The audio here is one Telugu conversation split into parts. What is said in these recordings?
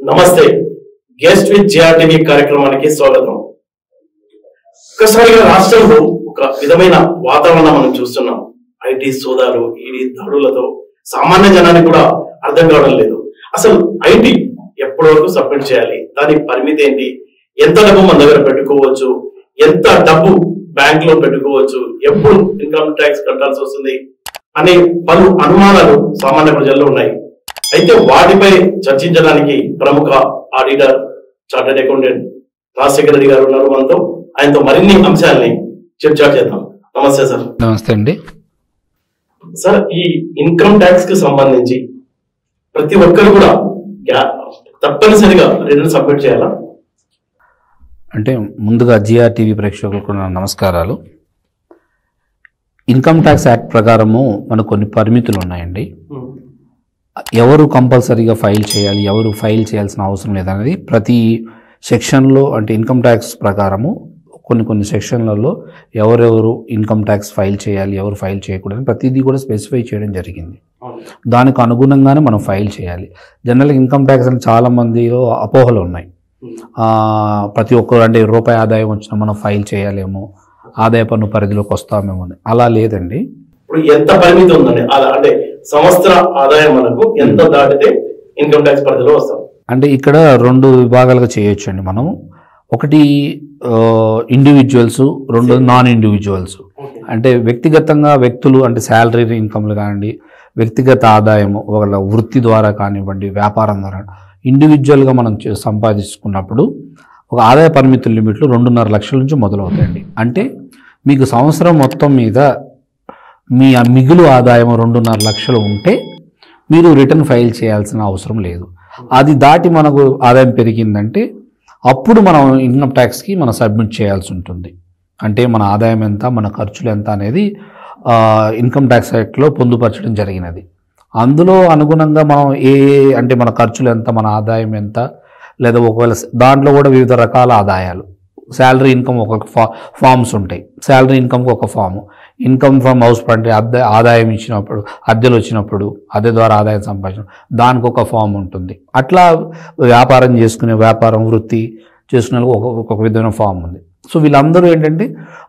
నమస్తే గెస్ట్ విత్ జిఆర్టీవీ కార్యక్రమానికి స్వాగతం ఒక్కసారిగా రాష్ట్రంలో ఒక విధమైన వాతావరణం మనం చూస్తున్నాం ఐటీ సోదాలు ఈడీ దాడులతో సామాన్య జనానికి కూడా అర్థం కావడం లేదు అసలు ఐటీ ఎప్పటి వరకు సబ్మిట్ చేయాలి దాని పరిమితి ఏంటి ఎంత డబ్బు మన దగ్గర పెట్టుకోవచ్చు ఎంత డబ్బు బ్యాంక్ లో పెట్టుకోవచ్చు ఎప్పుడు ఇన్కమ్ ట్యాక్స్ కట్టాల్సి వస్తుంది అనే పలు అనుమానాలు సామాన్య ప్రజల్లో ఉన్నాయి అయితే వాటిపై చర్చించడానికి ప్రముఖ auditor chartered accountant Rajasekhara Reddy గారు ఉన్నారు మనతో ఆయనతో మరిన్ని అంశాలని చర్చ చేద్దాం నమస్తే సార్ నమస్తే అండి సార్ ఈ ఇన్కమ్ ట్యాక్స్ కి సంబంధించి ప్రతి ఒక్కరు కూడా గ్యా- తప్పనిసరిగా రిటర్న్ సబ్మిట్ చేయాలా అంటే ముందుగా జిఆర్ టీవీ ప్రేక్షకులకు నా నమస్కారాలు ఇన్కమ్ ట్యాక్స్ యాక్ట్ ప్రకారము మనకు కొన్ని పరిమితులు ఉన్నాయండి ఎవరు కంపల్సరీగా ఫైల్ చేయాలి ఎవరు ఫైల్ చేయాల్సిన అవసరం లేదనేది ప్రతి సెక్షన్లో అంటే ఇన్కమ్ ట్యాక్స్ ప్రకారము కొన్ని కొన్ని సెక్షన్లలో ఎవరెవరు ఇన్కమ్ ట్యాక్స్ ఫైల్ చేయాలి ఎవరు ఫైల్ చేయకూడదు ప్రతిదీ కూడా స్పెసిఫై చేయడం జరిగింది దానికి అనుగుణంగానే మనం ఫైల్ చేయాలి జనరల్గా ఇన్కమ్ ట్యాక్స్ అని చాలా మందిలో అపోహలు ఉన్నాయి ఆ, ప్రతి ఒక్కరు అంటే రూపాయి ఆదాయం వచ్చినా మనం ఫైల్ చేయాలేమో ఆదాయ పన్ను పరిధిలోకి వస్తామేమో అని అలా లేదండి ఇప్పుడు ఎంత పరిమితి ఉందండి అలా అంటే సంవత్సర ఆదాయం మనకు ఎంత దాటితే ఇన్కమ్ ట్యాక్స్ పరిధిలో వస్తాం అంటే ఇక్కడ రెండు విభాగాలుగా చేయొచ్చు అండి మనం ఒకటి ఇండివిజువల్స్ రెండు నాన్ ఇండివిజువల్స్ అంటే వ్యక్తిగతంగా వ్యక్తులు అంటే శాలరీ ఇన్కమ్లు కానివ్వండి వ్యక్తిగత ఆదాయం వాళ్ళ వృత్తి ద్వారా కానివ్వండి వ్యాపారం ద్వారా ఇండివిజువల్గా మనం చే- సంపాదించుకున్నప్పుడు ఒక ఆదాయ పరిమితుల లిమిట్లు రెండున్నర లక్షల నుంచి మొదలవుతాయండి అంటే మీకు సంవత్సరం మొత్తం మీద మీ ఆ మిగులు ఆదాయం రెండున్నర లక్షలు ఉంటే మీరు రిటర్న్ ఫైల్ చేయాల్సిన అవసరం లేదు అది దాటి మనకు ఆదాయం పెరిగిందంటే అప్పుడు మనం ఇన్కమ్ ట్యాక్స్కి మనం సబ్మిట్ చేయాల్సి ఉంటుంది అంటే మన ఆదాయం ఎంత మన ఖర్చులు ఎంత అనేది ఆ, ఇన్కమ్ ట్యాక్స్ యాక్ట్లో పొందుపరచడం జరిగినది అందులో అనుగుణంగా మనం ఏ ఏ- అంటే మన ఖర్చులు ఎంత మన ఆదాయం ఎంత లేదా ఒకవేళ స- దాంట్లో కూడా వివిధ రకాల ఆదాయాలు శాలరీ ఇన్కమ్ ఒక ఫా ఫామ్స్ ఉంటాయి శాలరీ ఇన్కమ్కి ఒక ఫాము ఇన్కమ్ ఫ్రమ్ హౌస్ అంటే అద్దె ఆదాయం ఇచ్చినప్పుడు అద్దెలు వచ్చినప్పుడు అద్దె ద్వారా ఆదాయం సంపాదించడం దానికి ఒక ఫామ్ ఉంటుంది అట్లా వ్యాపారం చేసుకునే వ్యాపారం వృత్తి చేసుకునే వాళ్ళకి ఒక ఒక విధమైన ఫామ్ ఉంది సో వీళ్ళందరూ ఏంటంటే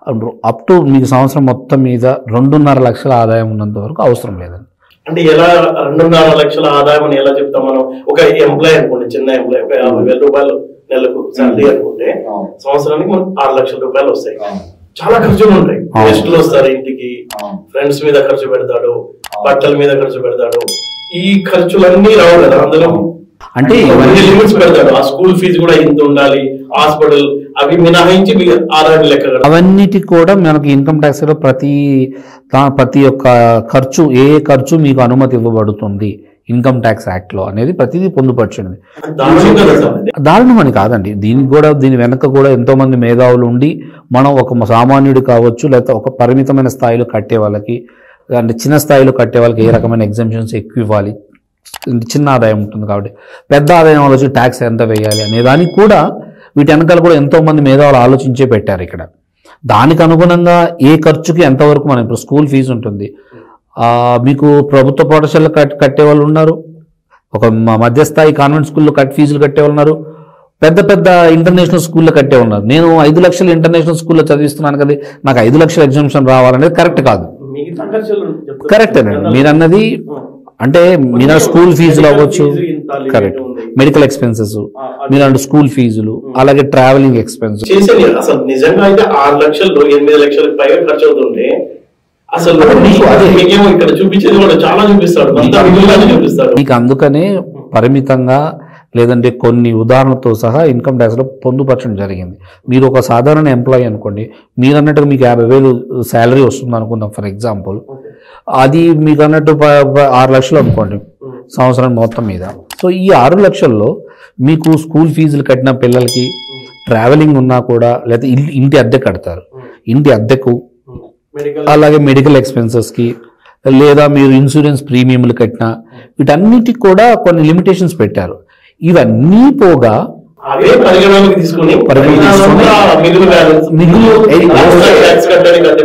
అప్ టు మీకు సంవత్సరం మొత్తం మీద రెండున్నర లక్షల ఆదాయం ఉన్నంత వరకు అవసరం లేదండి అంటే ఎలా రెండున్నర లక్షల ఆదాయం అని ఎలా చెప్తాం మనం ఒక ఎంప్లాయ్ అనుకోండి చిన్న ఎంప్లాయ్ ఒక యాభై వేల రూపాయలు నెలకు శాలరీ అనుకుంటే సంవత్సరానికి మనకు ఆరు లక్షల రూపాయలు వస్తాయి చాలా ఖర్చులు ఉంటాయి అవును. గెస్టులు వస్తారు ఇంటికి ఫ్రెండ్స్ మీద ఖర్చు పెడతాడు బట్టల మీద ఖర్చు పెడతాడు ఈ ఖర్చులన్నీ రావు కదా అందులో అంటే కొన్ని ఇవన్నీ లిమిట్స్ పెడతాడు ఆ స్కూల్ ఫీజు కూడా ఇంత ఉండాలి హాస్పిటల్ అవి మినహాయించి మీ ఆదాయం లెక్క కడతాడు. అవన్నిటికి కూడా మనకి ఇన్కమ్ ట్యాక్స్ లో ప్రతి దా- ప్రతి ఒక్క ఖర్చు ఏ ఏ ఖర్చు మీకు అనుమతి ఇవ్వబడుతుంది ఇన్కమ్ ట్యాక్స్ యాక్ట్ లో అనేది ప్రతిదీ పొందుపరిచింది దారుణం కదా సార్ ఇది. దారుణం అని కాదండి దీనికి కూడా దీని వెనక కూడా ఎంతో మంది మేధావులు ఉండి మనం ఒక సామాన్యుడు కావచ్చు లేకపోతే ఒక పరిమితమైన స్థాయిలో కట్టే వాళ్ళకి అంటే చిన్న స్థాయిలో కట్టే వాళ్ళకి ఏ రకమైన ఎగ్జామ్షన్స్ ఎక్కువ ఇవ్వాలి చిన్న ఆదాయం ఉంటుంది కాబట్టి పెద్ద ఆదాయం ఆలోచి ట్యాక్స్ ఎంత వేయాలి అనే దానికి కూడా వీటి వెనకాల కూడా ఎంతో మంది మేధావులు ఆలోచించే పెట్టారు ఇక్కడ దానికి అనుగుణంగా ఏ ఖర్చుకి ఎంతవరకు మనం ఇప్పుడు స్కూల్ ఫీజు ఉంటుంది ఆ, మీకు ప్రభుత్వ పాఠశాలలో కట్ కట్టే వాళ్ళు ఉన్నారు ఒక మ- మధ్యస్థాయి కాన్వెంట్ స్కూల్లో కట్ ఫీజులు కట్టే వాళ్ళు ఉన్నారు పెద్ద పెద్ద ఇంటర్నేషనల్ స్కూల్లో కట్టే ఉన్నారు నేను ఐదు లక్షలు ఇంటర్నేషనల్ స్కూల్లో చదివిస్తున్నాను కదా నాకు ఐదు లక్షల ఎగ్జామ్షన్ రావాలనేది కరెక్ట్ కాదు మిగతా ఖర్చులు చెప్తారు. కరెక్ట్ అండి మీరు అన్నది అంటే మీరు స్కూల్ ఫీజులు అవ్వచ్చు ఫీజు ఇంత limit కరెక్ట్ ఉంది. మెడికల్ ఎక్స్పెన్సెస్ ఆ, అది మీరు అంటే స్కూల్ ఫీజులు అలాగే ట్రావెలింగ్ ఎక్స్పెన్స్ చేసేది అసలు నిజంగా అయితే ఆరు లక్షలు ఎనిమిది లక్షలకు పైగా ఖర్చు అవుతుంటే అసలు మీకు అదే- మీకేమో ఇక్కడ చూపించేది కూడా చాలా చూపిస్తాడు అంతా మిగులుగానే చూపిస్తాడు మీకు అందుకనే పరిమితంగా లేదంటే కొన్ని ఉదాహరణతో సహా ఇన్కమ్ ట్యాక్స్లో పొందుపరచడం జరిగింది మీరు ఒక సాధారణ ఎంప్లాయీ అనుకోండి మీరు అన్నట్టుగా మీకు యాభై వేలు శాలరీ వస్తుంది అనుకుందాం ఫర్ ఎగ్జాంపుల్ అది మీకు అన్నట్టు ప- ప- ఆరు లక్షలు అనుకోండి సంవత్సరం మొత్తం మీద సో ఈ ఆరు లక్షల్లో మీకు స్కూల్ ఫీజులు కట్టిన పిల్లలకి ట్రావెలింగ్ ఉన్నా కూడా లేదా ఇల్- ఇంటి అద్దె కడతారు ఇంటి అద్దెకు మెడికల్ అలాగే మెడికల్ ఎక్స్పెన్సెస్కి లేదా మీరు ఇన్సూరెన్స్ ప్రీమియంలు కట్టినా వీటన్నిటికి కూడా కొన్ని లిమిటేషన్స్ పెట్టారు ఇవన్నీ పోగా అవే పరిగణలోకి తీసుకుని పరిగణలోకి తీసుకుని మిగిలిన మిగులు బ్యాలెన్స్ మిగులు- ట్యాక్స్ కట్టడానికి అద్దె పెట్టారు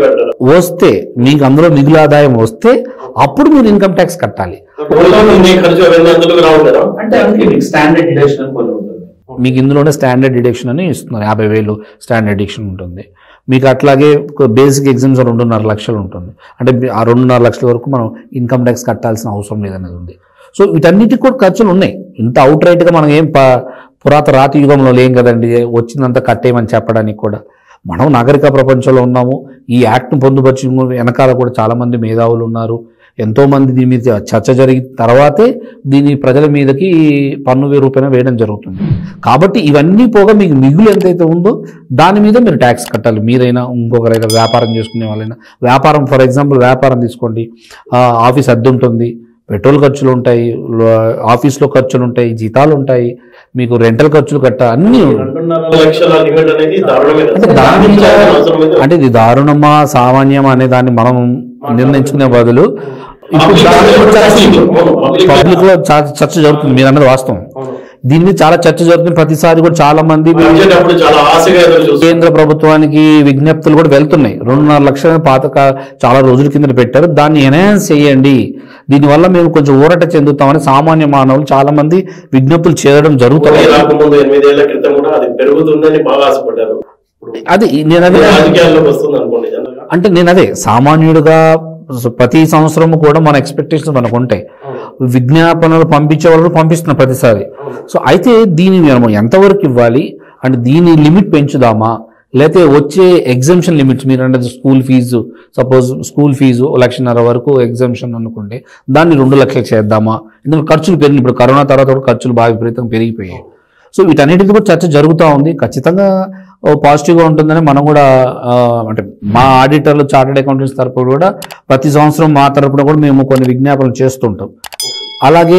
వస్తే మీకు అందులో మిగులు ఆదాయం వస్తే అప్పుడు మీరు ఇన్కమ్ ట్యాక్స్ కట్టాలి రోజులో ఉండే ఖర్చు అవన్నీ అందులోకి రావు కదా అంటే అందుకే మీకు స్టాండర్డ్ డిడక్షన్ అని కొన్ని ఉంటుంది మీకు ఇందులోనే స్టాండర్డ్ డిడక్షన్ అని ఇస్తున్నారు యాభై వేలు స్టాండర్డ్ డిడక్షన్ ఉంటుంది మీకు అట్లాగే బేసిక్ ఎగ్జామ్స్ రెండున్నర లక్షలు ఉంటుంది అంటే మీ- ఆ రెండున్నర లక్షల వరకు మనం ఇన్కమ్ ట్యాక్స్ కట్టాల్సిన అవసరం లేదనేది ఉంది సో వీటన్నిటికి కూడా ఖర్చులు ఉన్నాయి ఇంత అవుట్ రైట్గా మనం ఏం ప పురాత రాతి యుగంలో లేం కదండి వచ్చిందంతా కట్టేయమని చెప్పడానికి కూడా మనం నాగరిక ప్రపంచంలో ఉన్నాము ఈ యాక్ట్ను పొందుపరిచి వెనకాల కూడా చాలామంది మేధావులు ఉన్నారు ఎంతోమంది దీని మీద చర్చ జరిగిన తర్వాతే దీని ప్రజల మీదకి పన్ను వే రూపాయన వేయడం జరుగుతుంది కాబట్టి ఇవన్నీ పోగా మీకు మిగులు ఎంతైతే ఉందో దాని మీద మీరు ట్యాక్స్ కట్టాలి మీరైనా ఇంకొకరైనా వ్యాపారం చేసుకునే వాళ్ళైనా వ్యాపారం ఫర్ ఎగ్జాంపుల్ వ్యాపారం తీసుకోండి ఆ, ఆఫీస్ అద్దె ఉంటుంది పెట్రోల్ ఖర్చులు ఉంటాయి లో- ఆఫీస్లో ఖర్చులు ఉంటాయి జీతాలు ఉంటాయి మీకు రెంటల్ ఖర్చులు కట్ట అన్నీ రెండున్నర లక్షల లిమిట్ అనేది దారుణమే కదా. అంటే దాని మీద అవసరం లేదు. అంటే ఇది దారుణమా సామాన్యమా అనే దాన్ని మనం నిర్ణయించుకునే బదులు ఇప్పుడు Public దాని మీద చాలా అవును, public పబ్లిక్ లో చాలా చర్చ జరుగుతుంది మీరు అన్నది వాస్తవం అవును. దీని మీద చాలా చర్చ జరుగుతుంది ప్రతిసారి కూడా చాలా మంది బడ్జెట్ అప్పుడు చాలా ఆశగా ఎదురు చూస్తారు కేంద్ర ప్రభుత్వానికి విజ్ఞప్తులు కూడా వెళ్తున్నాయి రెండున్నర లక్షల పాత కా- చాలా రోజుల కింద పెట్టారు దాన్ని ఎన్హాన్స్ చేయండి దీనివల్ల మేము కొంచెం ఊరట చెందుతామని సామాన్య మానవులు చాలా మంది విజ్ఞప్తులు చేయడం జరుగుతుంది మోదీ రాకముందు ఎనిమిదేళ్ల క్రితం కూడా అది పెరుగుతుందని బాగా ఆశపడ్డారు ఇప్పుడు అది నేను అదే రాజకీయాల్లోకి వస్తుంది అనుకోండి జనరల్గా. అంటే నేను అదే సామాన్యుడిగా ప్రతి సంవత్సరం కూడా మన ఎక్స్పెక్టేషన్స్ మనకు ఉంటాయి విజ్ఞాపనలు పంపించే వాళ్ళు పంపిస్తున్నారు ప్రతిసారి సో అయితే దీన్ని మనం ఎంతవరకు ఇవ్వాలి అంటే దీని లిమిట్ పెంచుదామా లేకపోతే వచ్చే ఎగ్జామ్షన్ లిమిట్స్ మీరు అంటే school fee suppose school fee ఓ లక్షన్నర వరకు ఎగ్జామ్షన్ అనుకుంటే దాన్ని రెండు లక్షలు చేద్దామా ఎందుకంటే ఖర్చులు పెరిగి ఇప్పుడు కరోనా తర్వాత కూడా ఖర్చులు బాగా విపరీతంగా పెరిగిపోయాయి సో వీటన్నిటిది కూడా చర్చ జరుగుతూ ఉంది ఖచ్చితంగా ఓ పాజిటివ్గా ఉంటుందని మనం కూడా ఆ, అంటే మా ఆడిటర్లు చార్టెడ్ అకౌంటెంట్స్ తరపున కూడా ప్రతి సంవత్సరం మా తరపున కూడా మేము కొన్ని విజ్ఞాపనలు చేస్తుంటాం అలాగే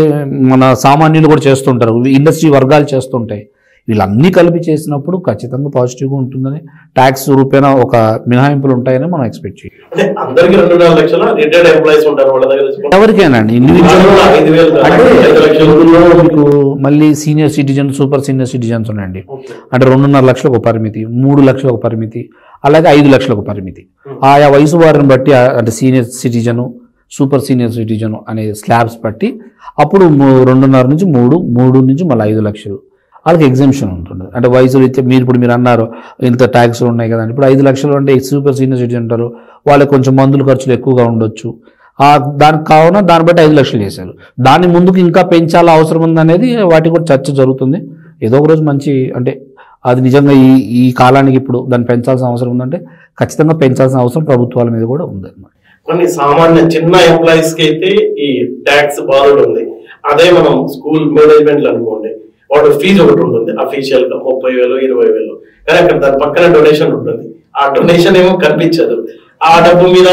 మన సామాన్యులు కూడా చేస్తుంటారు ఇండస్ట్రీ వర్గాలు చేస్తుంటాయి వీళ్ళన్నీ కలిపి చేసినప్పుడు ఖచ్చితంగా పాజిటివ్గా ఉంటుందని ట్యాక్స్ రూపేణ ఒక మినహాయింపులు ఉంటాయని మనం ఎక్స్పెక్ట్ చేయాలి అంటే అందరికి రెండున్నర లక్షల రిటైర్డ్ ఎంప్లాయీస్ ఉంటారు వాళ్ళ దగ్గర తీసుకుంటే. ఎవరికైనా వాళ్ళు ఇండివిజువల్ కూడా ఐదు వేలు కాదు, అంటే ఐదు లక్షలు ఇందులో మీకు మళ్ళీ senior citizen super senior citizens ఉన్నాయండి ఓకే. అంటే రెండున్నర లక్షలకు ఒక పరిమితి మూడు లక్షలకు ఒక పరిమితి అలాగే ఐదు లక్షలకు ఒక పరిమితి ఆయా వయసు వారిని బట్టి ఆ- అంటే senior citizen super senior citizen అనే స్లాబ్స్ బట్టి అప్పుడు మూ- రెండున్నర నుంచి మూడు మూడు నుంచి మళ్ళీ ఐదు లక్షలు వాళ్ళకి ఎగ్జామ్షన్ ఉంటుంది అంటే వయసు రీత్యా మీరు ఇప్పుడు మీరు అన్నారు ఇంత ట్యాక్స్ ఉన్నాయి కదండి ఇప్పుడు ఐదు లక్షలు అంటే సూపర్ సీనియర్ సిటిజన్ అంటారు వాళ్ళకి కొంచెం మందుల ఖర్చులు ఎక్కువగా ఉండొచ్చు ఆ దానికి కావున దాన్ని బట్టి ఐదు లక్షలు చేశారు దాన్ని ముందుకు ఇంకా పెంచాలా అవసరం ఉందనేది వాటి కూడా చర్చ జరుగుతుంది ఏదో ఒక రోజు మంచి అంటే అది నిజంగా ఈ ఈ కాలానికి ఇప్పుడు దాన్ని పెంచాల్సిన అవసరం ఉందంటే ఖచ్చితంగా పెంచాల్సిన అవసరం ప్రభుత్వాల మీద కూడా ఉంది కొన్ని సామాన్య చిన్న ఎంప్లాయీస్ కి అయితే ఈ ట్యాక్స్ బాధలు ఉంది అదే మనం స్కూల్ మేనేజ్మెంట్ అనుకోండి వాడు ఫీజు ఒకటి ఉంటుంది అఫీషియల్ గా ముప్పై వేలు ఇరవై వేలు కానీ అక్కడ దాని పక్కన డొనేషన్ ఉంటుంది ఆ డొనేషన్ ఏమో కనిపించదు ఆ డబ్బు మీద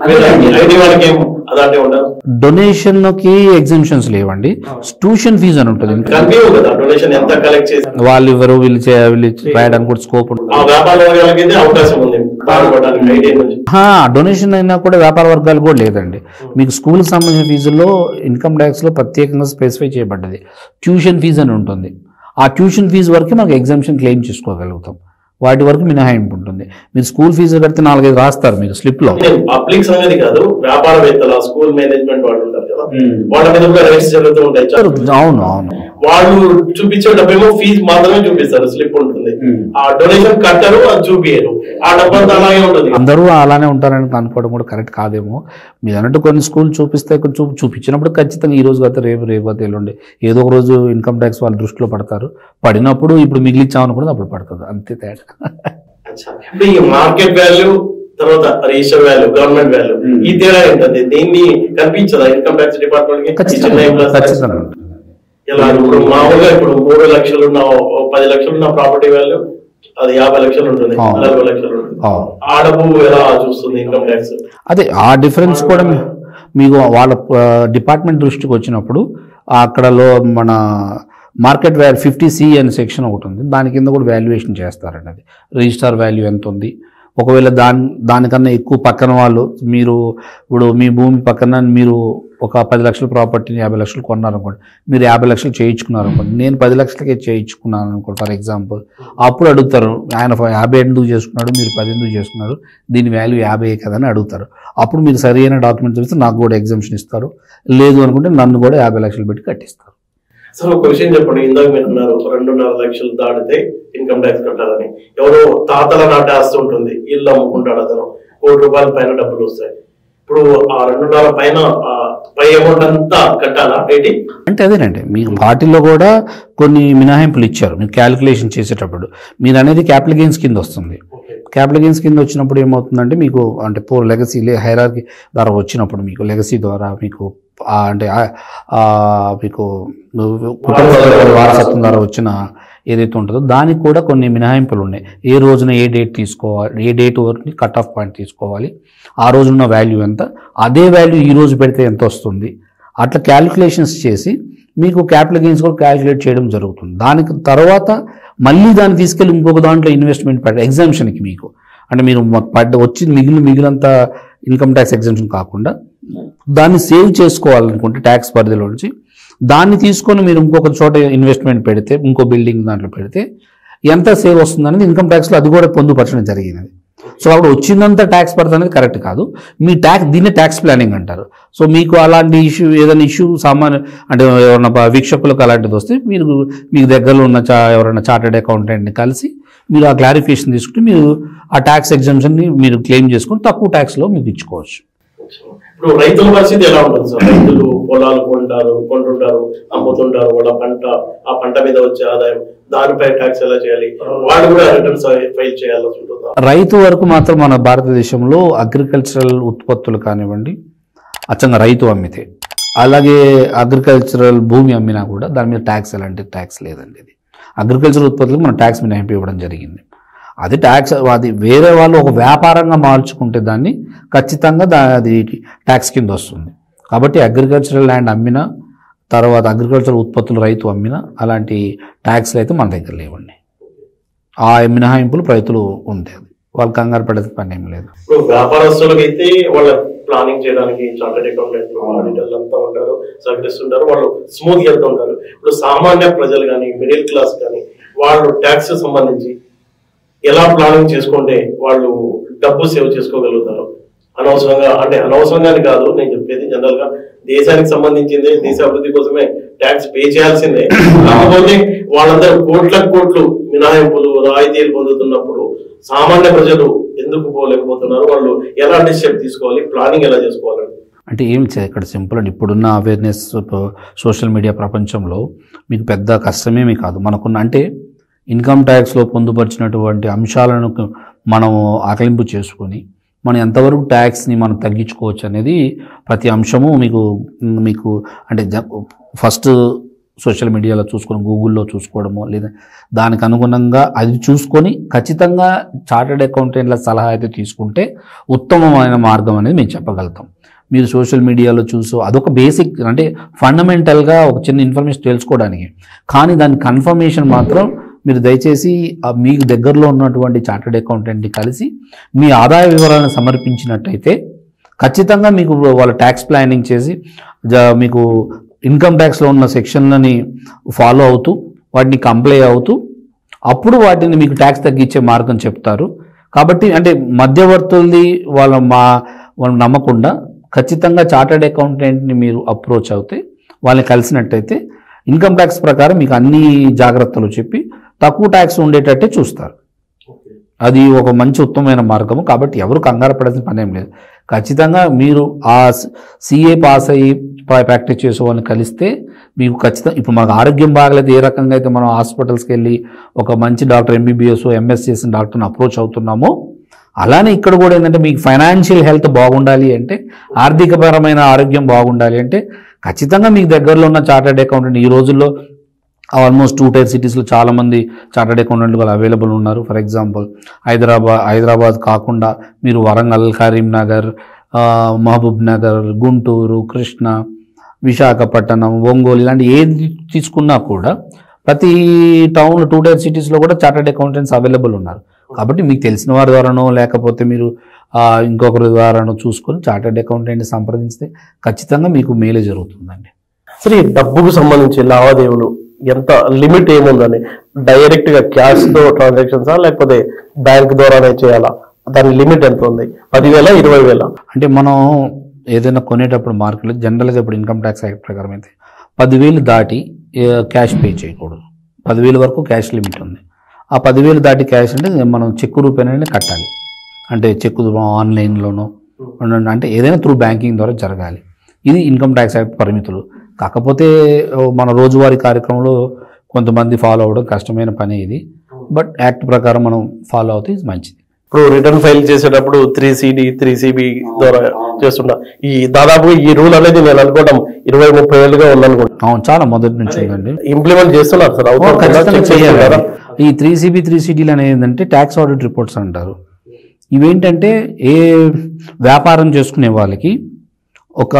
ఐడి వాళ్ళకి ఏమో అలాంటివి ఉండదు డొనేషన్ కి ఎగ్జిబిషన్స్ లేవండి ట్యూషన్ ఫీజు అని ఉంటుంది కనిపించవు కదా డొనేషన్ ఎంత కలెక్ట్ చేసి వాళ్ళు ఎవరు వీళ్ళు చే- వీళ్ళు రాయడానికి కూడా స్కోప్ ఉంటుంది ఆ వ్యాపార వర్గాలకి అయితే అవకాశం ఉంది బాధపడడానికి ఐడి నుంచి డొనేషన్ అయినా కూడా వ్యాపార వర్గాలు కూడా లేదండి మీకు స్కూల్కి సంబంధించిన ఫీజుల్లో ఇన్కమ్ ట్యాక్స్లో ప్రత్యేకంగా స్పెసిఫై చేయబడ్డది ట్యూషన్ ఫీజు అని ఉంటుంది ఆ ట్యూషన్ ఫీజు వరకు మనకు ఎగ్జామ్షన్ క్లెయిమ్ చేసుకోగలుగుతాం వాటి వరకు మినహాయింపు ఉంటుంది మీరు స్కూల్ ఫీజు కడితే నాలుగైదు రాస్తారు మీకు స్లిప్లో పబ్లిక్ సంగతి కాదు వ్యాపారవేత్తల స్కూల్ మేనేజ్మెంట్ వాళ్ళు ఉంటారు కదా వాళ్ళ మీద కూడా రైట్స్ జరుగుతూ ఉంటాయి చాలా. అవును అవును వాళ్ళు చూపించే డబ్బేమో ఫీజు మాత్రమే చూపిస్తారు స్లిప్ ఉంటుంది ఆ డొనేషన్ కట్టరు అది చూపియరు ఆ డబ్బంతా అలాగే ఉంటుంది అందరూ అలానే ఉంటారని అనుకోవడం కూడా కరెక్ట్ కాదేమో మీరు అన్నట్టు కొన్ని స్కూల్ చూపిస్తే కొన్ని చూ చూపించినప్పుడు ఖచ్చితంగా ఈ రోజు కాదు రేపు రేపు కాదు ఎల్లుండి ఏదో ఒక రోజు ఇన్కమ్ ట్యాక్స్ వాళ్ళ దృష్టిలో పడతారు పడినప్పుడు ఇప్పుడు మిగిలిచ్చామనుకున్నది అప్పుడు పడుతుంది అంతే తేడా అచ్చా. ఇప్పుడు ఈ మార్కెట్ వాల్యూ తర్వాత రిజిస్టర్ వాల్యూ గవర్నమెంట్ వాల్యూ ఈ తేడా ఏంటంటే దీన్ని కనిపించదా ఇన్కమ్ ట్యాక్స్ డిపార్ట్మెంట్ కి ఈ చిన్న ఖచ్చితంగా employees ఖచ్చితంగా ఇలా ఇప్పుడు మామూలుగా ఇప్పుడు మూడు లక్షలు ఉన్న ఓ పది లక్షలు ఉన్న ప్రాపర్టీ వాల్యూ అది యాభై లక్షలు ఉంటుంది ఆ. నలభై లక్షలు ఉంటుంది ఆ. ఆ డబ్బు ఎలా చూస్తుంది ఇన్కమ్ ట్యాక్స్ అదే ఆ డిఫరెన్స్ కూడా మీ- మీకు వాళ్ళ డిపార్ట్మెంట్ దృష్టికి వచ్చినప్పుడు అక్కడలో మన మార్కెట్ వాల్యూ ఫిఫ్టీ సి అనే సెక్షన్ ఒకటి ఉంది దాని కింద కూడా వాల్యుయేషన్ చేస్తారండి అది రిజిస్టార్ వాల్యూ ఎంత ఉంది ఒకవేళ దాని దానికన్నా ఎక్కువ పక్కన వాళ్ళు మీరు ఇప్పుడు మీ భూమి పక్కన మీరు ఒక పది లక్షల ప్రాపర్టీని యాభై లక్షలు కొన్నారనుకోండి మీరు యాభై లక్షలు చేయించుకున్నారు అనుకోండి నేను పది లక్షలకే చేయించుకున్నాను అనుకోండి ఫర్ ఎగ్జాంపుల్ అప్పుడు అడుగుతారు ఆయన ఫ- యాభై ఎందుకు చేసుకున్నాడు మీరు పది ఎందుకు చేసుకున్నారు దీని వాల్యూ యాభై కదా అని అడుగుతారు అప్పుడు మీరు సరైన డాక్యుమెంట్ చూస్తే నాకు కూడా ఎగ్జామ్షన్ ఇస్తారు లేదు అనుకుంటే నన్ను కూడా యాభై లక్షలు పెట్టి కట్టిస్తారు అసలు ఒక విషయం చెప్పండి ఇందాక మీరు అన్నారు రెండున్నర లక్షలు దాటితే ఇన్కమ్ ట్యాక్స్ కట్టాలని ఎవరో తాతల నాటి ఆస్తి ఉంటుంది ఇల్లు అమ్ముకుంటాడు అతను కోటి రూపాయల పైన డబ్బులు వస్తాయి ఇప్పుడు ఆ రెండున్నర పైన ఆ పై అమౌంట్ అంతా కట్టాలా ఏంటి అంటే అదేనండి మీకు వాటిల్లో కూడా కొన్ని మినహాయింపులు ఇచ్చారు మీరు క్యాలిక్యులేషన్ చేసేటప్పుడు మీరు అనేది క్యాపిటల్ గెయిన్స్ కింద వస్తుంది క్యాపిటల్ గెయిన్స్ కింద వచ్చినప్పుడు ఏమవుతుందంటే మీకు అంటే పోర్ లెగసీ హైరార్కి ద్వారా వచ్చినప్పుడు మీకు లెగసీ ద్వారా మీకు ఆ అంటే ఆ- ఆ మీకు కుటుంబ వారసత్వం ద్వారా వచ్చిన ఏదైతే ఉంటుందో దానికి కూడా కొన్ని మినహాయింపులు ఉన్నాయి ఏ రోజున ఏ డేట్ తీసుకోవాలి ఏ డేట్ వరకు కట్ ఆఫ్ పాయింట్ తీసుకోవాలి ఆ రోజున్న వాల్యూ ఎంత అదే వాల్యూ ఈ రోజు పెడితే ఎంత వస్తుంది అట్లా క్యాలిక్యులేషన్స్ చేసి మీకు క్యాపిటల్ గెయిన్స్ కూడా క్యాలిక్యులేట్ చేయడం జరుగుతుంది దానికి తర్వాత మళ్ళీ దాన్ని తీసుకెళ్ళి ఇంకొక దాంట్లో ఇన్వెస్ట్మెంట్ పెట్ట ఎగ్జామ్షన్కి మీకు అంటే మీరు మ- పడ్డ వచ్చి మిగిలిన మిగిలినంత ఇన్కమ్ ట్యాక్స్ ఎగ్జామ్షన్ కాకుండా దాన్ని సేవ్ చేసుకోవాలనుకుంటే ట్యాక్స్ పరిధిలో నుంచి దాన్ని తీసుకొని మీరు ఇంకొక చోట ఇన్వెస్ట్మెంట్ పెడితే ఇంకో బిల్డింగ్ దాంట్లో పెడితే ఎంత సేవ్ వస్తుంది అనేది ఇన్కమ్ ట్యాక్స్లో అది కూడా పొందుపరచడం జరిగినది సో అప్పుడు వచ్చిందంత ట్యాక్స్ పడుతుంది అనేది కరెక్ట్ కాదు మీ ట్యాక్స్ దీన్నే ట్యాక్స్ ప్లానింగ్ అంటారు సో మీకు అలాంటి ఇష్యూ ఏదైనా ఇష్యూ సామాన్య అంటే ఎవరైనా ప- వీక్షకులకు అలాంటిది వస్తే మీరు మీకు దగ్గరలో ఉన్న చా ఎవరైనా చార్టెడ్ అకౌంటెంట్ని కలిసి మీరు ఆ క్లారిఫికేషన్ తీసుకుంటే మీరు ఆ ట్యాక్స్ ఎగ్జామ్షన్ని మీరు క్లెయిమ్ చేసుకొని తక్కువ ట్యాక్స్లో మీకు ఇచ్చుకోవచ్చు ఇప్పుడు రైతుల పరిస్థితి ఎలా ఉంటుంది సార్ రైతులు పొలాలు కొంటారు కొంటుంటారు అమ్ముతుంటారు వాళ్ళ పంట ఆ పంట మీద వచ్చే ఆదాయం దానిపై ట్యాక్స్ ఎలా చేయాలి వాళ్ళు కూడా రిటర్న్స్ ఫైల్ చేయాల్సి ఉంటుందా రైతు వరకు మాత్రం మన భారతదేశంలో అగ్రికల్చరల్ ఉత్పత్తులు కానివ్వండి అచ్చంగా రైతు అమ్మితే అలాగే అగ్రికల్చరల్ భూమి అమ్మినా కూడా దాని మీద ట్యాక్స్ ఎలాంటి ట్యాక్స్ లేదండి ఇది అగ్రికల్చరల్ ఉత్పత్తులకు మనం ట్యాక్స్ మినహాయింపు ఇవ్వడం జరిగింది అది ట్యాక్స్ అది వేరే వాళ్ళు ఒక వ్యాపారంగా మార్చుకుంటే దాన్ని ఖచ్చితంగా దా అది ట్యాక్స్ కింద వస్తుంది కాబట్టి అగ్రికల్చరల్ ల్యాండ్ అమ్మినా తర్వాత అగ్రికల్చరల్ ఉత్పత్తులు రైతు అమ్మినా అలాంటి ట్యాక్స్లు అయితే మన దగ్గర లేవండి ఆ మినహాయింపులు రైతులు ఉంటాయి వాళ్ళు కంగారు పడేది పని ఏం లేదు ఇప్పుడు వ్యాపారస్తులకు అయితే వాళ్ళ ప్లానింగ్ చేయడానికి చార్టెడ్ అకౌంటెంట్ ఆడిటర్లు అంతా ఉంటారు సహకరిస్తుంటారు వాళ్ళు స్మూత్ గా వెళ్తూ ఉంటారు ఇప్పుడు సామాన్య ప్రజలు కానీ మిడిల్ క్లాస్ కానీ వాళ్ళు ట్యాక్స్ సంబంధించి ఎలా ప్లానింగ్ చేసుకుంటే వాళ్ళు డబ్బు సేవ్ చేసుకోగలుగుతారు అనవసరంగా అంటే అనవసరంగాని కాదు నేను చెప్పేది జనరల్ గా దేశానికి సంబంధించిందే దేశ అభివృద్ధి కోసమే ట్యాక్స్ పే చేయాల్సిందే కాకపోతే వాళ్ళందరూ కోట్ల కోట్లు మినహాయింపులు రాయితీలు పొందుతున్నప్పుడు సామాన్య ప్రజలు ఎందుకు పోలేకపోతున్నారు వాళ్ళు ఎలాంటి స్టెప్ తీసుకోవాలి ప్లానింగ్ ఎలా చేసుకోవాలండి అంటే ఏం చే ఇక్కడ సింపుల్ అండి ఇప్పుడున్న అవేర్నెస్ సోషల్ మీడియా ప్రపంచంలో మీకు పెద్ద కష్టమేమీ కాదు మనకున్న అంటే ఇన్కమ్ ట్యాక్స్లో పొందుపరిచినటువంటి అంశాలను మనం ఆకలింపు చేసుకొని మనం ఎంతవరకు ట్యాక్స్ని మనం తగ్గించుకోవచ్చు అనేది ప్రతి అంశము మీకు మీకు అంటే ఫస్ట్ సోషల్ మీడియాలో చూసుకొని గూగుల్లో చూసుకోవడమో లేదా దానికి అనుగుణంగా అది చూసుకొని ఖచ్చితంగా చార్టెడ్ అకౌంటెంట్ల సలహా అయితే తీసుకుంటే ఉత్తమమైన మార్గం అనేది మేము చెప్పగలుగుతాం మీరు సోషల్ మీడియాలో చూసో అదొక బేసిక్ అంటే ఫండమెంటల్గా ఒక చిన్న ఇన్ఫర్మేషన్ తెలుసుకోవడానికి కానీ దాని కన్ఫర్మేషన్ మాత్రం మీరు దయచేసి ఆ మీకు దగ్గరలో ఉన్నటువంటి చార్టెడ్ అకౌంటెంట్ని కలిసి మీ ఆదాయ వివరాలను సమర్పించినట్టయితే ఖచ్చితంగా మీకు వాళ్ళ ట్యాక్స్ ప్లానింగ్ చేసి జ- మీకు ఇన్కమ్ ట్యాక్స్లో ఉన్న సెక్షన్లని ఫాలో అవుతూ వాటిని కంప్లై అవుతూ అప్పుడు వాటిని మీకు ట్యాక్స్ తగ్గించే మార్గం చెప్తారు కాబట్టి అంటే మధ్యవర్తుల్ని వాళ్ళ మా వాళ్ళు నమ్మకుండా ఖచ్చితంగా చార్టెడ్ అకౌంటెంట్ని మీరు అప్రోచ్ అవుతే వాళ్ళని కలిసినట్టయితే ఇన్కమ్ ట్యాక్స్ ప్రకారం మీకు అన్ని జాగ్రత్తలు చెప్పి తక్కువ ట్యాక్స్ ఉండేటట్టే చూస్తారు అది ఒక మంచి ఉత్తమమైన మార్గము కాబట్టి ఎవరు కంగారు పడాల్సిన పని ఏం లేదు ఖచ్చితంగా మీరు ఆ సిఏ పాస్ అయ్యి ప్రా- ప్రాక్టీస్ చేసే వాళ్ళని కలిస్తే మీకు ఖచ్చితంగా ఇప్పుడు మనకు ఆరోగ్యం బాగలేదు ఏ రకంగా అయితే మనం హాస్పిటల్స్కి వెళ్ళి ఒక మంచి డాక్టర్ ఎంబీబీఎస్ ఎంఎస్ చేసిన డాక్టర్ని అప్రోచ్ అవుతున్నామో అలానే ఇక్కడ కూడా ఏంటంటే మీకు ఫైనాన్షియల్ హెల్త్ బాగుండాలి అంటే ఆర్థికపరమైన ఆరోగ్యం బాగుండాలి అంటే ఖచ్చితంగా మీకు దగ్గరలో ఉన్న చార్టెడ్ అకౌంటెంట్ ఈ రోజుల్లో ఆల్మోస్ట్ టూ టైర్ సిటీస్లో చాలామంది చార్టెడ్ అకౌంటెంట్ వాళ్ళు అవైలబుల్ ఉన్నారు ఫర్ ఎగ్జాంపుల్ హైదరాబాద్ హైదరాబాద్ కాకుండా మీరు వరంగల్ కరీంనగర్ ఆ, మహబూబ్ నగర్ గుంటూరు కృష్ణ విశాఖపట్నం ఒంగోలు ఇలాంటి ఏది తీసుకున్నా కూడా ప్రతి టౌన్ టూ టైర్ సిటీస్లో కూడా చార్టెడ్ అకౌంటెంట్స్ అవైలబుల్ ఉన్నారు కాబట్టి మీకు తెలిసిన వారి ద్వారానో లేకపోతే మీరు ఆ, ఇంకొకరి ద్వారా చూసుకొని చార్టెడ్ అకౌంటెంట్ని సంప్రదించితే ఖచ్చితంగా మీకు మేలే జరుగుతుందండి సరే ఈ డబ్బుకు సంబంధించి లావాదేవీలు ఎంత లిమిట్ ఏముందని డైరెక్ట్ గా క్యాష్ తో ట్రాన్సాక్షన్స్ లేకపోతే బ్యాంక్ ద్వారానే చేయాలా దాని లిమిట్ ఎంత ఉంది పదివేల ఇరవై వేల అంటే మనం ఏదైనా కొనేటప్పుడు మార్కెట్లో జనరల్గా ఇప్పుడు ఇన్కమ్ ట్యాక్స్ యాక్ట్ ప్రకారం అయితే పదివేలు దాటి ఏ, క్యాష్ పే చేయకూడదు పదివేలు వరకు క్యాష్ లిమిట్ ఉంది ఆ పదివేలు దాటి క్యాష్ అంటే మనం చెక్కు రూపాయలనే కట్టాలి అంటే చెక్కు ఆన్లైన్లోనో అంటే ఏదైనా త్రూ బ్యాంకింగ్ ద్వారా జరగాలి ఇది ఇన్కమ్ ట్యాక్స్ యాక్ట్ పరిమితులు కాకపోతే ఓ, మన రోజువారీ కార్యక్రమంలో కొంతమంది ఫాలో అవ్వడం కష్టమైన పని ఇది బట్ యాక్ట్ ప్రకారం మనం ఫాలో అవుతే ఇది మంచిది ఇప్పుడు రిటర్న్ ఫైల్ చేసేటప్పుడు త్రీ సిడి త్రీ సిబి ద్వారా చేస్తుంటా ఈ దాదాపు ఈ రూల్ అనేది నేను అనుకోవడం ఇరవై ముప్పై ఏళ్ళుగా ఉందనుకుంటా అవును చాలా మొదటి నుంచి ఉందండి ఇంప్లిమెంట్ చేస్తున్నారు సార్ ఓ, ఖచ్చితంగా అవుతుంది చేయాలి ఈ త్రీ సిబి త్రీ సిటీలు అనేది ఏంటంటే ట్యాక్స్ ఆడిట్ రిపోర్ట్స్ అంటారు ఇవేంటంటే ఏ వ్యాపారం చేసుకునే వాళ్ళకి ఒక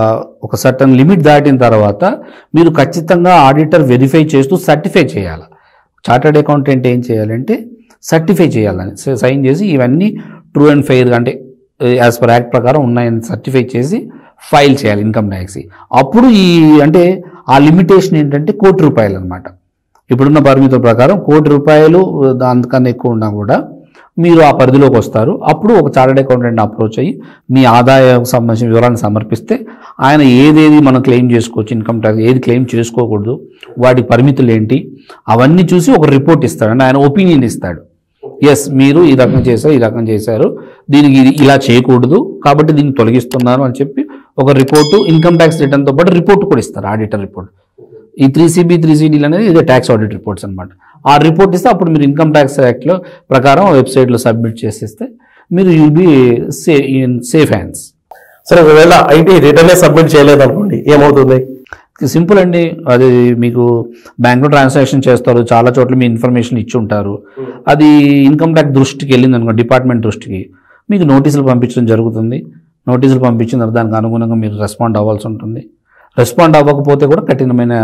ఒక సర్టన్ లిమిట్ దాటిన తర్వాత మీరు ఖచ్చితంగా ఆడిటర్ వెరిఫై చేస్తూ సర్టిఫై చేయాలి చార్టర్డ్ అకౌంటెంట్ ఏం చేయాలంటే సర్టిఫై చేయాలని సైన్ చేసి ఇవన్నీ ట్రూ అండ్ ఫెయిర్ అంటే యాజ్ పర్ యాక్ట్ ప్రకారం ఉన్నాయని సర్టిఫై చేసి ఫైల్ చేయాలి ఇన్కమ్ ట్యాక్స్ అప్పుడు ఈ అంటే ఆ లిమిటేషన్ ఏంటంటే కోటి రూపాయలు అనమాట ఇప్పుడున్న పరిమితుల ప్రకారం కోటి రూపాయలు దానికన్నా ఎక్కువ ఉన్నా కూడా మీరు ఆ పరిధిలోకి వస్తారు అప్పుడు ఒక చార్టెడ్ అకౌంటెంట్ అప్రోచ్ అయ్యి మీ ఆదాయం సంబంధించిన వివరాలను సమర్పిస్తే ఆయన ఏదేది మనం క్లెయిమ్ చేసుకోవచ్చు ఇన్కమ్ ట్యాక్స్ ఏది క్లెయిమ్ చేసుకోకూడదు వాటి పరిమితులు ఏంటి అవన్నీ చూసి ఒక రిపోర్ట్ ఇస్తాడు అంటే ఆయన ఒపీనియన్ ఇస్తాడు ఎస్ మీరు ఈ రకం చేశారు ఈ రకం చేశారు దీనికి ఇది ఇలా చేయకూడదు కాబట్టి దీన్ని తొలగిస్తున్నాను అని చెప్పి ఒక రిపోర్టు ఇన్కమ్ ట్యాక్స్ రిటర్న్తో పాటు రిపోర్ట్ కూడా ఇస్తారు ఆడిటర్ రిపోర్ట్ ఈ త్రీ సిబి త్రీ సిడీలు అనేది ఇదే ట్యాక్స్ ఆడిట్ రిపోర్ట్స్ అనమాట ఆ రిపోర్ట్ ఇస్తే అప్పుడు మీరు ఇన్కమ్ ట్యాక్స్ యాక్ట్లో ప్రకారం వెబ్సైట్లో సబ్మిట్ చేసేస్తే మీరు you'll be say in safe hands సరే ఒకవేళ ఐటీ రిటర్నే సబ్మిట్ చేయలేదు అనుకోండి ఏమవుతుంది సింపుల్ అండి అది మీకు బ్యాంక్లో ట్రాన్సాక్షన్ చేస్తారు చాలా చోట్ల మీ ఇన్ఫర్మేషన్ ఇచ్చి ఉంటారు అది ఇన్కమ్ ట్యాక్స్ దృష్టికి వెళ్ళింది అనుకో డిపార్ట్మెంట్ దృష్టికి మీకు నోటీసులు పంపించడం జరుగుతుంది నోటీసులు పంపించిన తర్వాత దానికి అనుగుణంగా మీరు రెస్పాండ్ అవ్వాల్సి ఉంటుంది రెస్పాండ్ అవ్వకపోతే కూడా కఠినమైన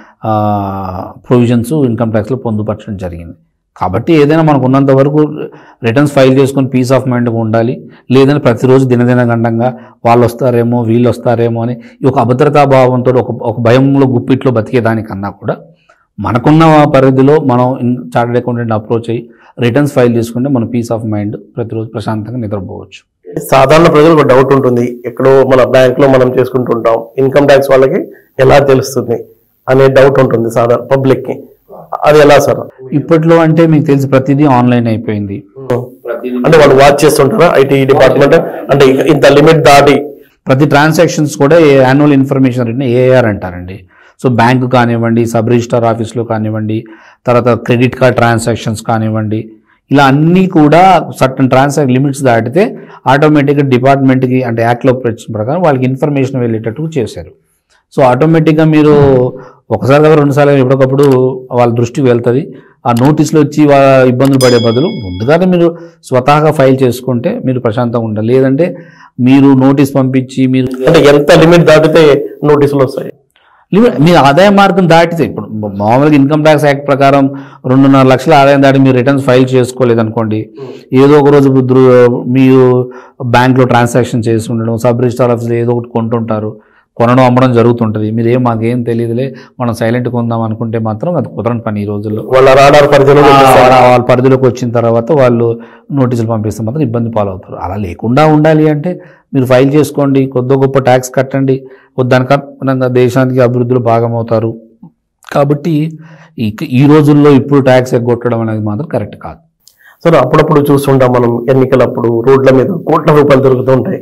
ప్రొవిజన్స్ ఇన్కమ్ ట్యాక్స్లో పొందుపరచడం జరిగింది కాబట్టి ఏదైనా మనకు ఉన్నంత వరకు రిటర్న్స్ ఫైల్ చేసుకొని పీస్ ఆఫ్ మైండ్గా ఉండాలి లేదని ప్రతిరోజు దినదిన గండంగా వాళ్ళు వస్తారేమో వీళ్ళు వస్తారేమో అని ఈ ఒక అభద్రతా భావంతో ఒక ఒక భయంలో గుప్పిట్లో బతికేదానికన్నా కూడా మనకున్న పరిధిలో మనం చార్టెడ్ అకౌంటెంట్ అప్రోచ్ అయ్యి రిటర్న్స్ ఫైల్ చేసుకుంటే మన పీస్ ఆఫ్ మైండ్ ప్రతిరోజు ప్రశాంతంగా నిద్రపోవచ్చు సాధారణ ప్రజలకు ఒక డౌట్ ఉంటుంది ఎక్కడో మన బ్యాంక్ లో మనం చేసుకుంటుంటాం ఇన్కమ్ ట్యాక్స్ వాళ్ళకి ఎలా తెలుస్తుంది అనే డౌట్ ఉంటుంది సాధారణ పబ్లిక్ కి అది ఎలా సార్ ఇప్పట్లో అంటే మీకు తెలిసి ప్రతిదీ ఆన్లైన్ అయిపోయింది అంటే వాళ్ళు వాచ్ చేస్తుంటారా ఐటీ డిపార్ట్మెంట్ అంటే ఇక ఇంత లిమిట్ దాటి ప్రతి ట్రాన్సాక్షన్స్ కూడా యాన్యువల్ ఇన్ఫర్మేషన్ రిటర్న్ ఏఆర్ అంటారండి సో బ్యాంకు కానివ్వండి సబ్ రిజిస్టార్ ఆఫీస్లో కానివ్వండి తర్వాత క్రెడిట్ కార్డ్ ట్రాన్సాక్షన్స్ కానివ్వండి ఇలా అన్నీ కూడా సర్టన్ ట్రాన్సాక్షన్ లిమిట్స్ దాటితే ఆటోమేటిక్గా డిపార్ట్మెంట్కి అంటే యాక్ట్లో వచ్చిన ప్రకారం వాళ్ళకి ఇన్ఫర్మేషన్ వెళ్ళేటట్టు చేశారు సో ఆటోమేటిక్గా మీరు ఒకసారి కదా రెండుసార్లు ఎప్పటికప్పుడు వాళ్ళ దృష్టికి వెళ్తుంది ఆ నోటీసులు వచ్చి వాళ్ళ ఇబ్బందులు పడే బదులు ముందుగానే మీరు స్వతహాగా ఫైల్ చేసుకుంటే మీరు ప్రశాంతంగా ఉండాలి లేదంటే మీరు నోటీస్ పంపించి మీరు అంటే ఎంత లిమిట్ దాటితే నోటీసులు వస్తాయి లిమిట్ మీరు ఆదాయ మార్గం దాటితే ఇప్పుడు మామూలుగా ఇన్కమ్ ట్యాక్స్ యాక్ట్ ప్రకారం రెండున్నర లక్షల ఆదాయం దాటి మీరు రిటర్న్స్ ఫైల్ చేసుకోలేదు అనుకోండి ఏదో ఒక రోజు దృ- మీరు బ్యాంక్లో ట్రాన్సాక్షన్ చేసి ఉండడం సబ్ రిజిస్టార్ ఆఫీస్లో ఏదో ఒకటి కొంటుంటారు కొనడం అమ్మడం జరుగుతుంటుంది మీరు ఏం మాకేం తెలియదులే మనం సైలెంట్ కొందాం అనుకుంటే మాత్రం అది కుదరని పని ఈ రోజుల్లో వాళ్ళ రాడార్ పరిధిలో ఆ, చూపిస్తారు. వాళ్ళ వాళ్ళ పరిధిలోకి వచ్చిన తర్వాత వాళ్ళు నోటీసులు పంపిస్తే మాత్రం ఇబ్బంది పాలవుతారు అలా లేకుండా ఉండాలి అంటే మీరు ఫైల్ చేసుకోండి కొద్ది గొప్ప ట్యాక్స్ కట్టండి దానికన్నా దేశానికి అభివృద్ధిలో భాగమవుతారు కాబట్టి ఈ ఈ రోజుల్లో ఇప్పుడు ట్యాక్స్ ఎగ్గొట్టడం అనేది మాత్రం కరెక్ట్ కాదు సార్ అప్పుడప్పుడు చూస్తుంటాం మనం ఎన్నికలప్పుడు రోడ్ల మీద కోట్ల రూపాయలు దొరుకుతుంటాయి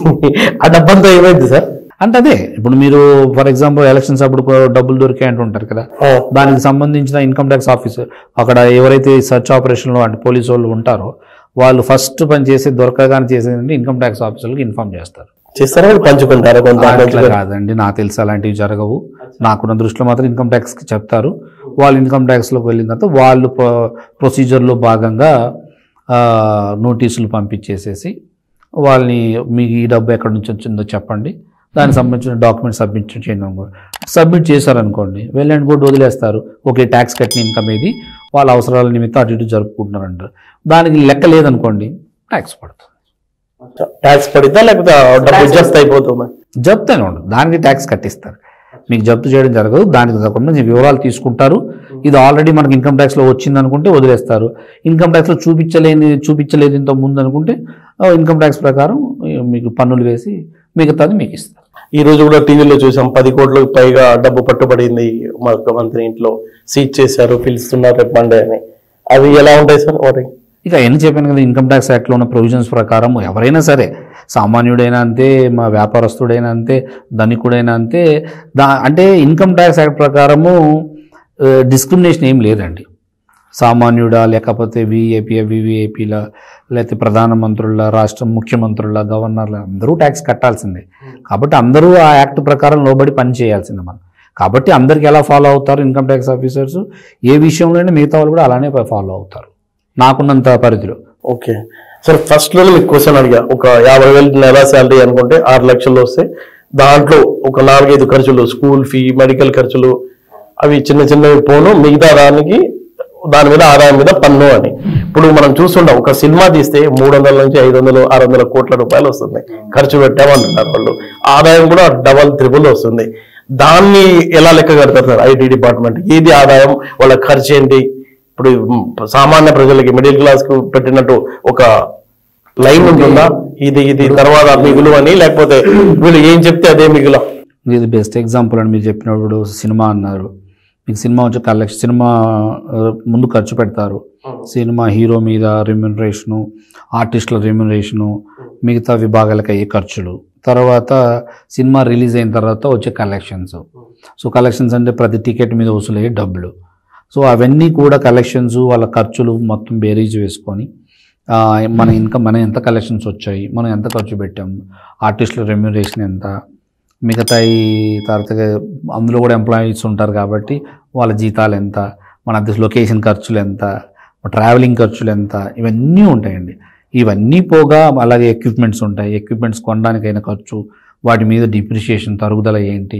ఆ డబ్బంతా ఏమైంది సార్ అంటే అదే ఇప్పుడు మీరు ఫర్ ఎగ్జాంపుల్ ఎలక్షన్స్ అప్పుడు కొ- డబ్బులు దొరికాయి అంటుంటారు కదా ఆ, దానికి సంబంధించిన ఇన్కమ్ ట్యాక్స్ ఆఫీసర్ అక్కడ ఎవరైతే సర్చ్ ఆపరేషన్లో అంటే పోలీసు వాళ్ళు ఉంటారో వాళ్ళు ఫస్ట్ పని చేసి దొరకగానే చేసేదంటే ఇన్కమ్ ట్యాక్స్ ఆఫీసర్లకు ఇన్ఫామ్ చేస్తారు చేస్తారా వాళ్ళు పంచుకుంటారా కొంత అట్లా కాదండి నాకు తెలిసి అలాంటివి జరగవు నాకున్న దృష్టిలో మాత్రం ఇన్కమ్ ట్యాక్స్కి చెప్తారు వాళ్ళు ఇన్కమ్ ట్యాక్స్లోకి వెళ్ళిన తర్వాత వాళ్ళు ప్రొ- ప్రొసీజర్లో భాగంగా ఆ, నోటీసులు పంపించేసేసి వాళ్ళని మీకు ఈ డబ్బు ఎక్కడి నుంచి వచ్చిందో చెప్పండి దానికి సంబంధించిన డాక్యుమెంట్ సబ్మిట్ చేయండి అనుకోండి సబ్మిట్ చేశారనుకోండి వెళ్ళండి కూడా వదిలేస్తారు ఓకే ట్యాక్స్ కట్టిన ఇన్కమ్ ఏది వాళ్ళ అవసరాల నిమిత్తం అటు ఇటు జరుపుకుంటున్నారు అంటారు దానికి లెక్క లేదనుకోండి ట్యాక్స్ పడుతుంది ట్యాక్స్ పడిద్దా లేకపోతే ఆ డబ్బు జస్ట్ అయిపోతుందా జప్తూనే ఉండదు దానికి ట్యాక్స్ కట్టిస్తారు మీకు జప్తు చేయడం జరగదు దానికి సంబంధించి వివరాలు తీసుకుంటారు ఇది ఆల్రెడీ మనకి ఇన్కమ్ ట్యాక్స్లో వచ్చింది అనుకుంటే వదిలేస్తారు ఇన్కమ్ ట్యాక్స్లో చూపించలేని చూపించలేదు ఇంత ముందు అనుకుంటే ఇన్కమ్ ట్యాక్స్ ప్రకారం ఆ, మీకు పన్నులు వేసి మిగతాది మీకు ఇస్తారు ఈ రోజు కూడా టీవీలో చూసాం పది కోట్లకు పైగా డబ్బు పట్టుబడింది మా ముఖ్యమంత్రి ఇంట్లో సీజ్ చేశారు పిలుస్తున్నారు రేపు మండే అని అవి ఎలా ఉంటాయి సార్ వాటి ఇక ఎన్ని చెప్పాను కదా ఇన్కమ్ ట్యాక్స్ యాక్ట్లో ఉన్న ప్రొవిజన్స్ ప్రకారం ఎవరైనా సరే సామాన్యుడైనా అంతే మా వ్యాపారస్తుడైనా అంతే ధనికుడైనా అంతే దా అంటే ఇన్కమ్ ట్యాక్స్ యాక్ట్ ప్రకారము డిస్క్రిమినేషన్ ఏం లేదండి సామాన్యుడా లేకపోతే విఏపీ వివిఐపీల లేకపోతే ప్రధానమంత్రుల రాష్ట్ర ముఖ్యమంత్రుల గవర్నర్ల అందరూ ట్యాక్స్ కట్టాల్సిందే కాబట్టి అందరూ ఆ యాక్ట్ ప్రకారం లోబడి పని చేయాల్సిందే మనం కాబట్టి అందరికి ఎలా ఫాలో అవుతారు ఇన్కమ్ ట్యాక్స్ ఆఫీసర్స్ ఏ విషయంలోనే మిగతా వాళ్ళు కూడా అలానే ఫాలో అవుతారు నాకున్నంత పరిధిలో ఓకే సార్ ఫస్ట్ లోనే మీకు క్వశ్చన్ అడిగా ఒక యాభై వేలు నెల శాలరీ అనుకుంటే ఆరు లక్షలు వస్తే దాంట్లో ఒక నాలుగైదు ఖర్చులు స్కూల్ ఫీ మెడికల్ ఖర్చులు అవి చిన్న చిన్నవి పోను మిగతా దానికి దాని మీద ఆదాయం మీద పన్ను అని ఇప్పుడు మనం చూస్తుంటాం ఒక సినిమా తీస్తే మూడు వందల నుంచి ఐదు వందలు ఆరు వందల కోట్ల రూపాయలు వస్తుంది ఖర్చు పెట్టామంటున్నారు వాళ్ళు ఆదాయం కూడా డబల్ త్రిబుల్ వస్తుంది దాన్ని ఎలా లెక్క కడతారు సార్ ఐటీ డిపార్ట్మెంట్ ఏది ఆదాయం వాళ్ళ ఖర్చు ఏంటి ఇప్పుడు మ్, సామాన్య ప్రజలకి మిడిల్ క్లాస్ కు పెట్టినట్టు ఒక లైన్ ఉంటుందా ఇది ఇది తర్వాత మిగులు అని లేకపోతే వీళ్ళు ఏం చెప్తే అదే మిగుల ఇది బెస్ట్ ఎగ్జాంపుల్ అని మీరు చెప్పినప్పుడు సినిమా అన్నారు మీకు సినిమా వచ్చి కలెక్షన్ సినిమా ఆ, ముందు ఖర్చు పెడతారు సినిమా హీరో మీద రెమ్యునరేషను ఆర్టిస్టుల రెమ్యునరేషను మిగతా విభాగాలకు అయ్యే ఖర్చులు తర్వాత సినిమా రిలీజ్ అయిన తర్వాత వచ్చే కలెక్షన్స్ సో కలెక్షన్స్ అంటే ప్రతి టికెట్ మీద వసూలయ్యే డబ్బులు సో అవన్నీ కూడా కలెక్షన్స్ వాళ్ళ ఖర్చులు మొత్తం బేరీజ్ వేసుకొని ఆ, మన ఇన్కమ్ మన ఎంత కలెక్షన్స్ వచ్చాయి మనం ఎంత ఖర్చు పెట్టాము ఆర్టిస్టుల రెమ్యునరేషన్ ఎంత మిగతా ఈ తర్వాత అందులో కూడా ఎంప్లాయీస్ ఉంటారు కాబట్టి వాళ్ళ జీతాలు ఎంత మన అది లొకేషన్ ఖర్చులు ఎంత ట్రావెలింగ్ ఖర్చులు ఎంత ఇవన్నీ ఉంటాయండి ఇవన్నీ పోగా అలాగే ఎక్విప్మెంట్స్ ఉంటాయి ఎక్విప్మెంట్స్ కొనడానికైన ఖర్చు వాటి మీద డిప్రిషియేషన్ తరుగుదల ఏంటి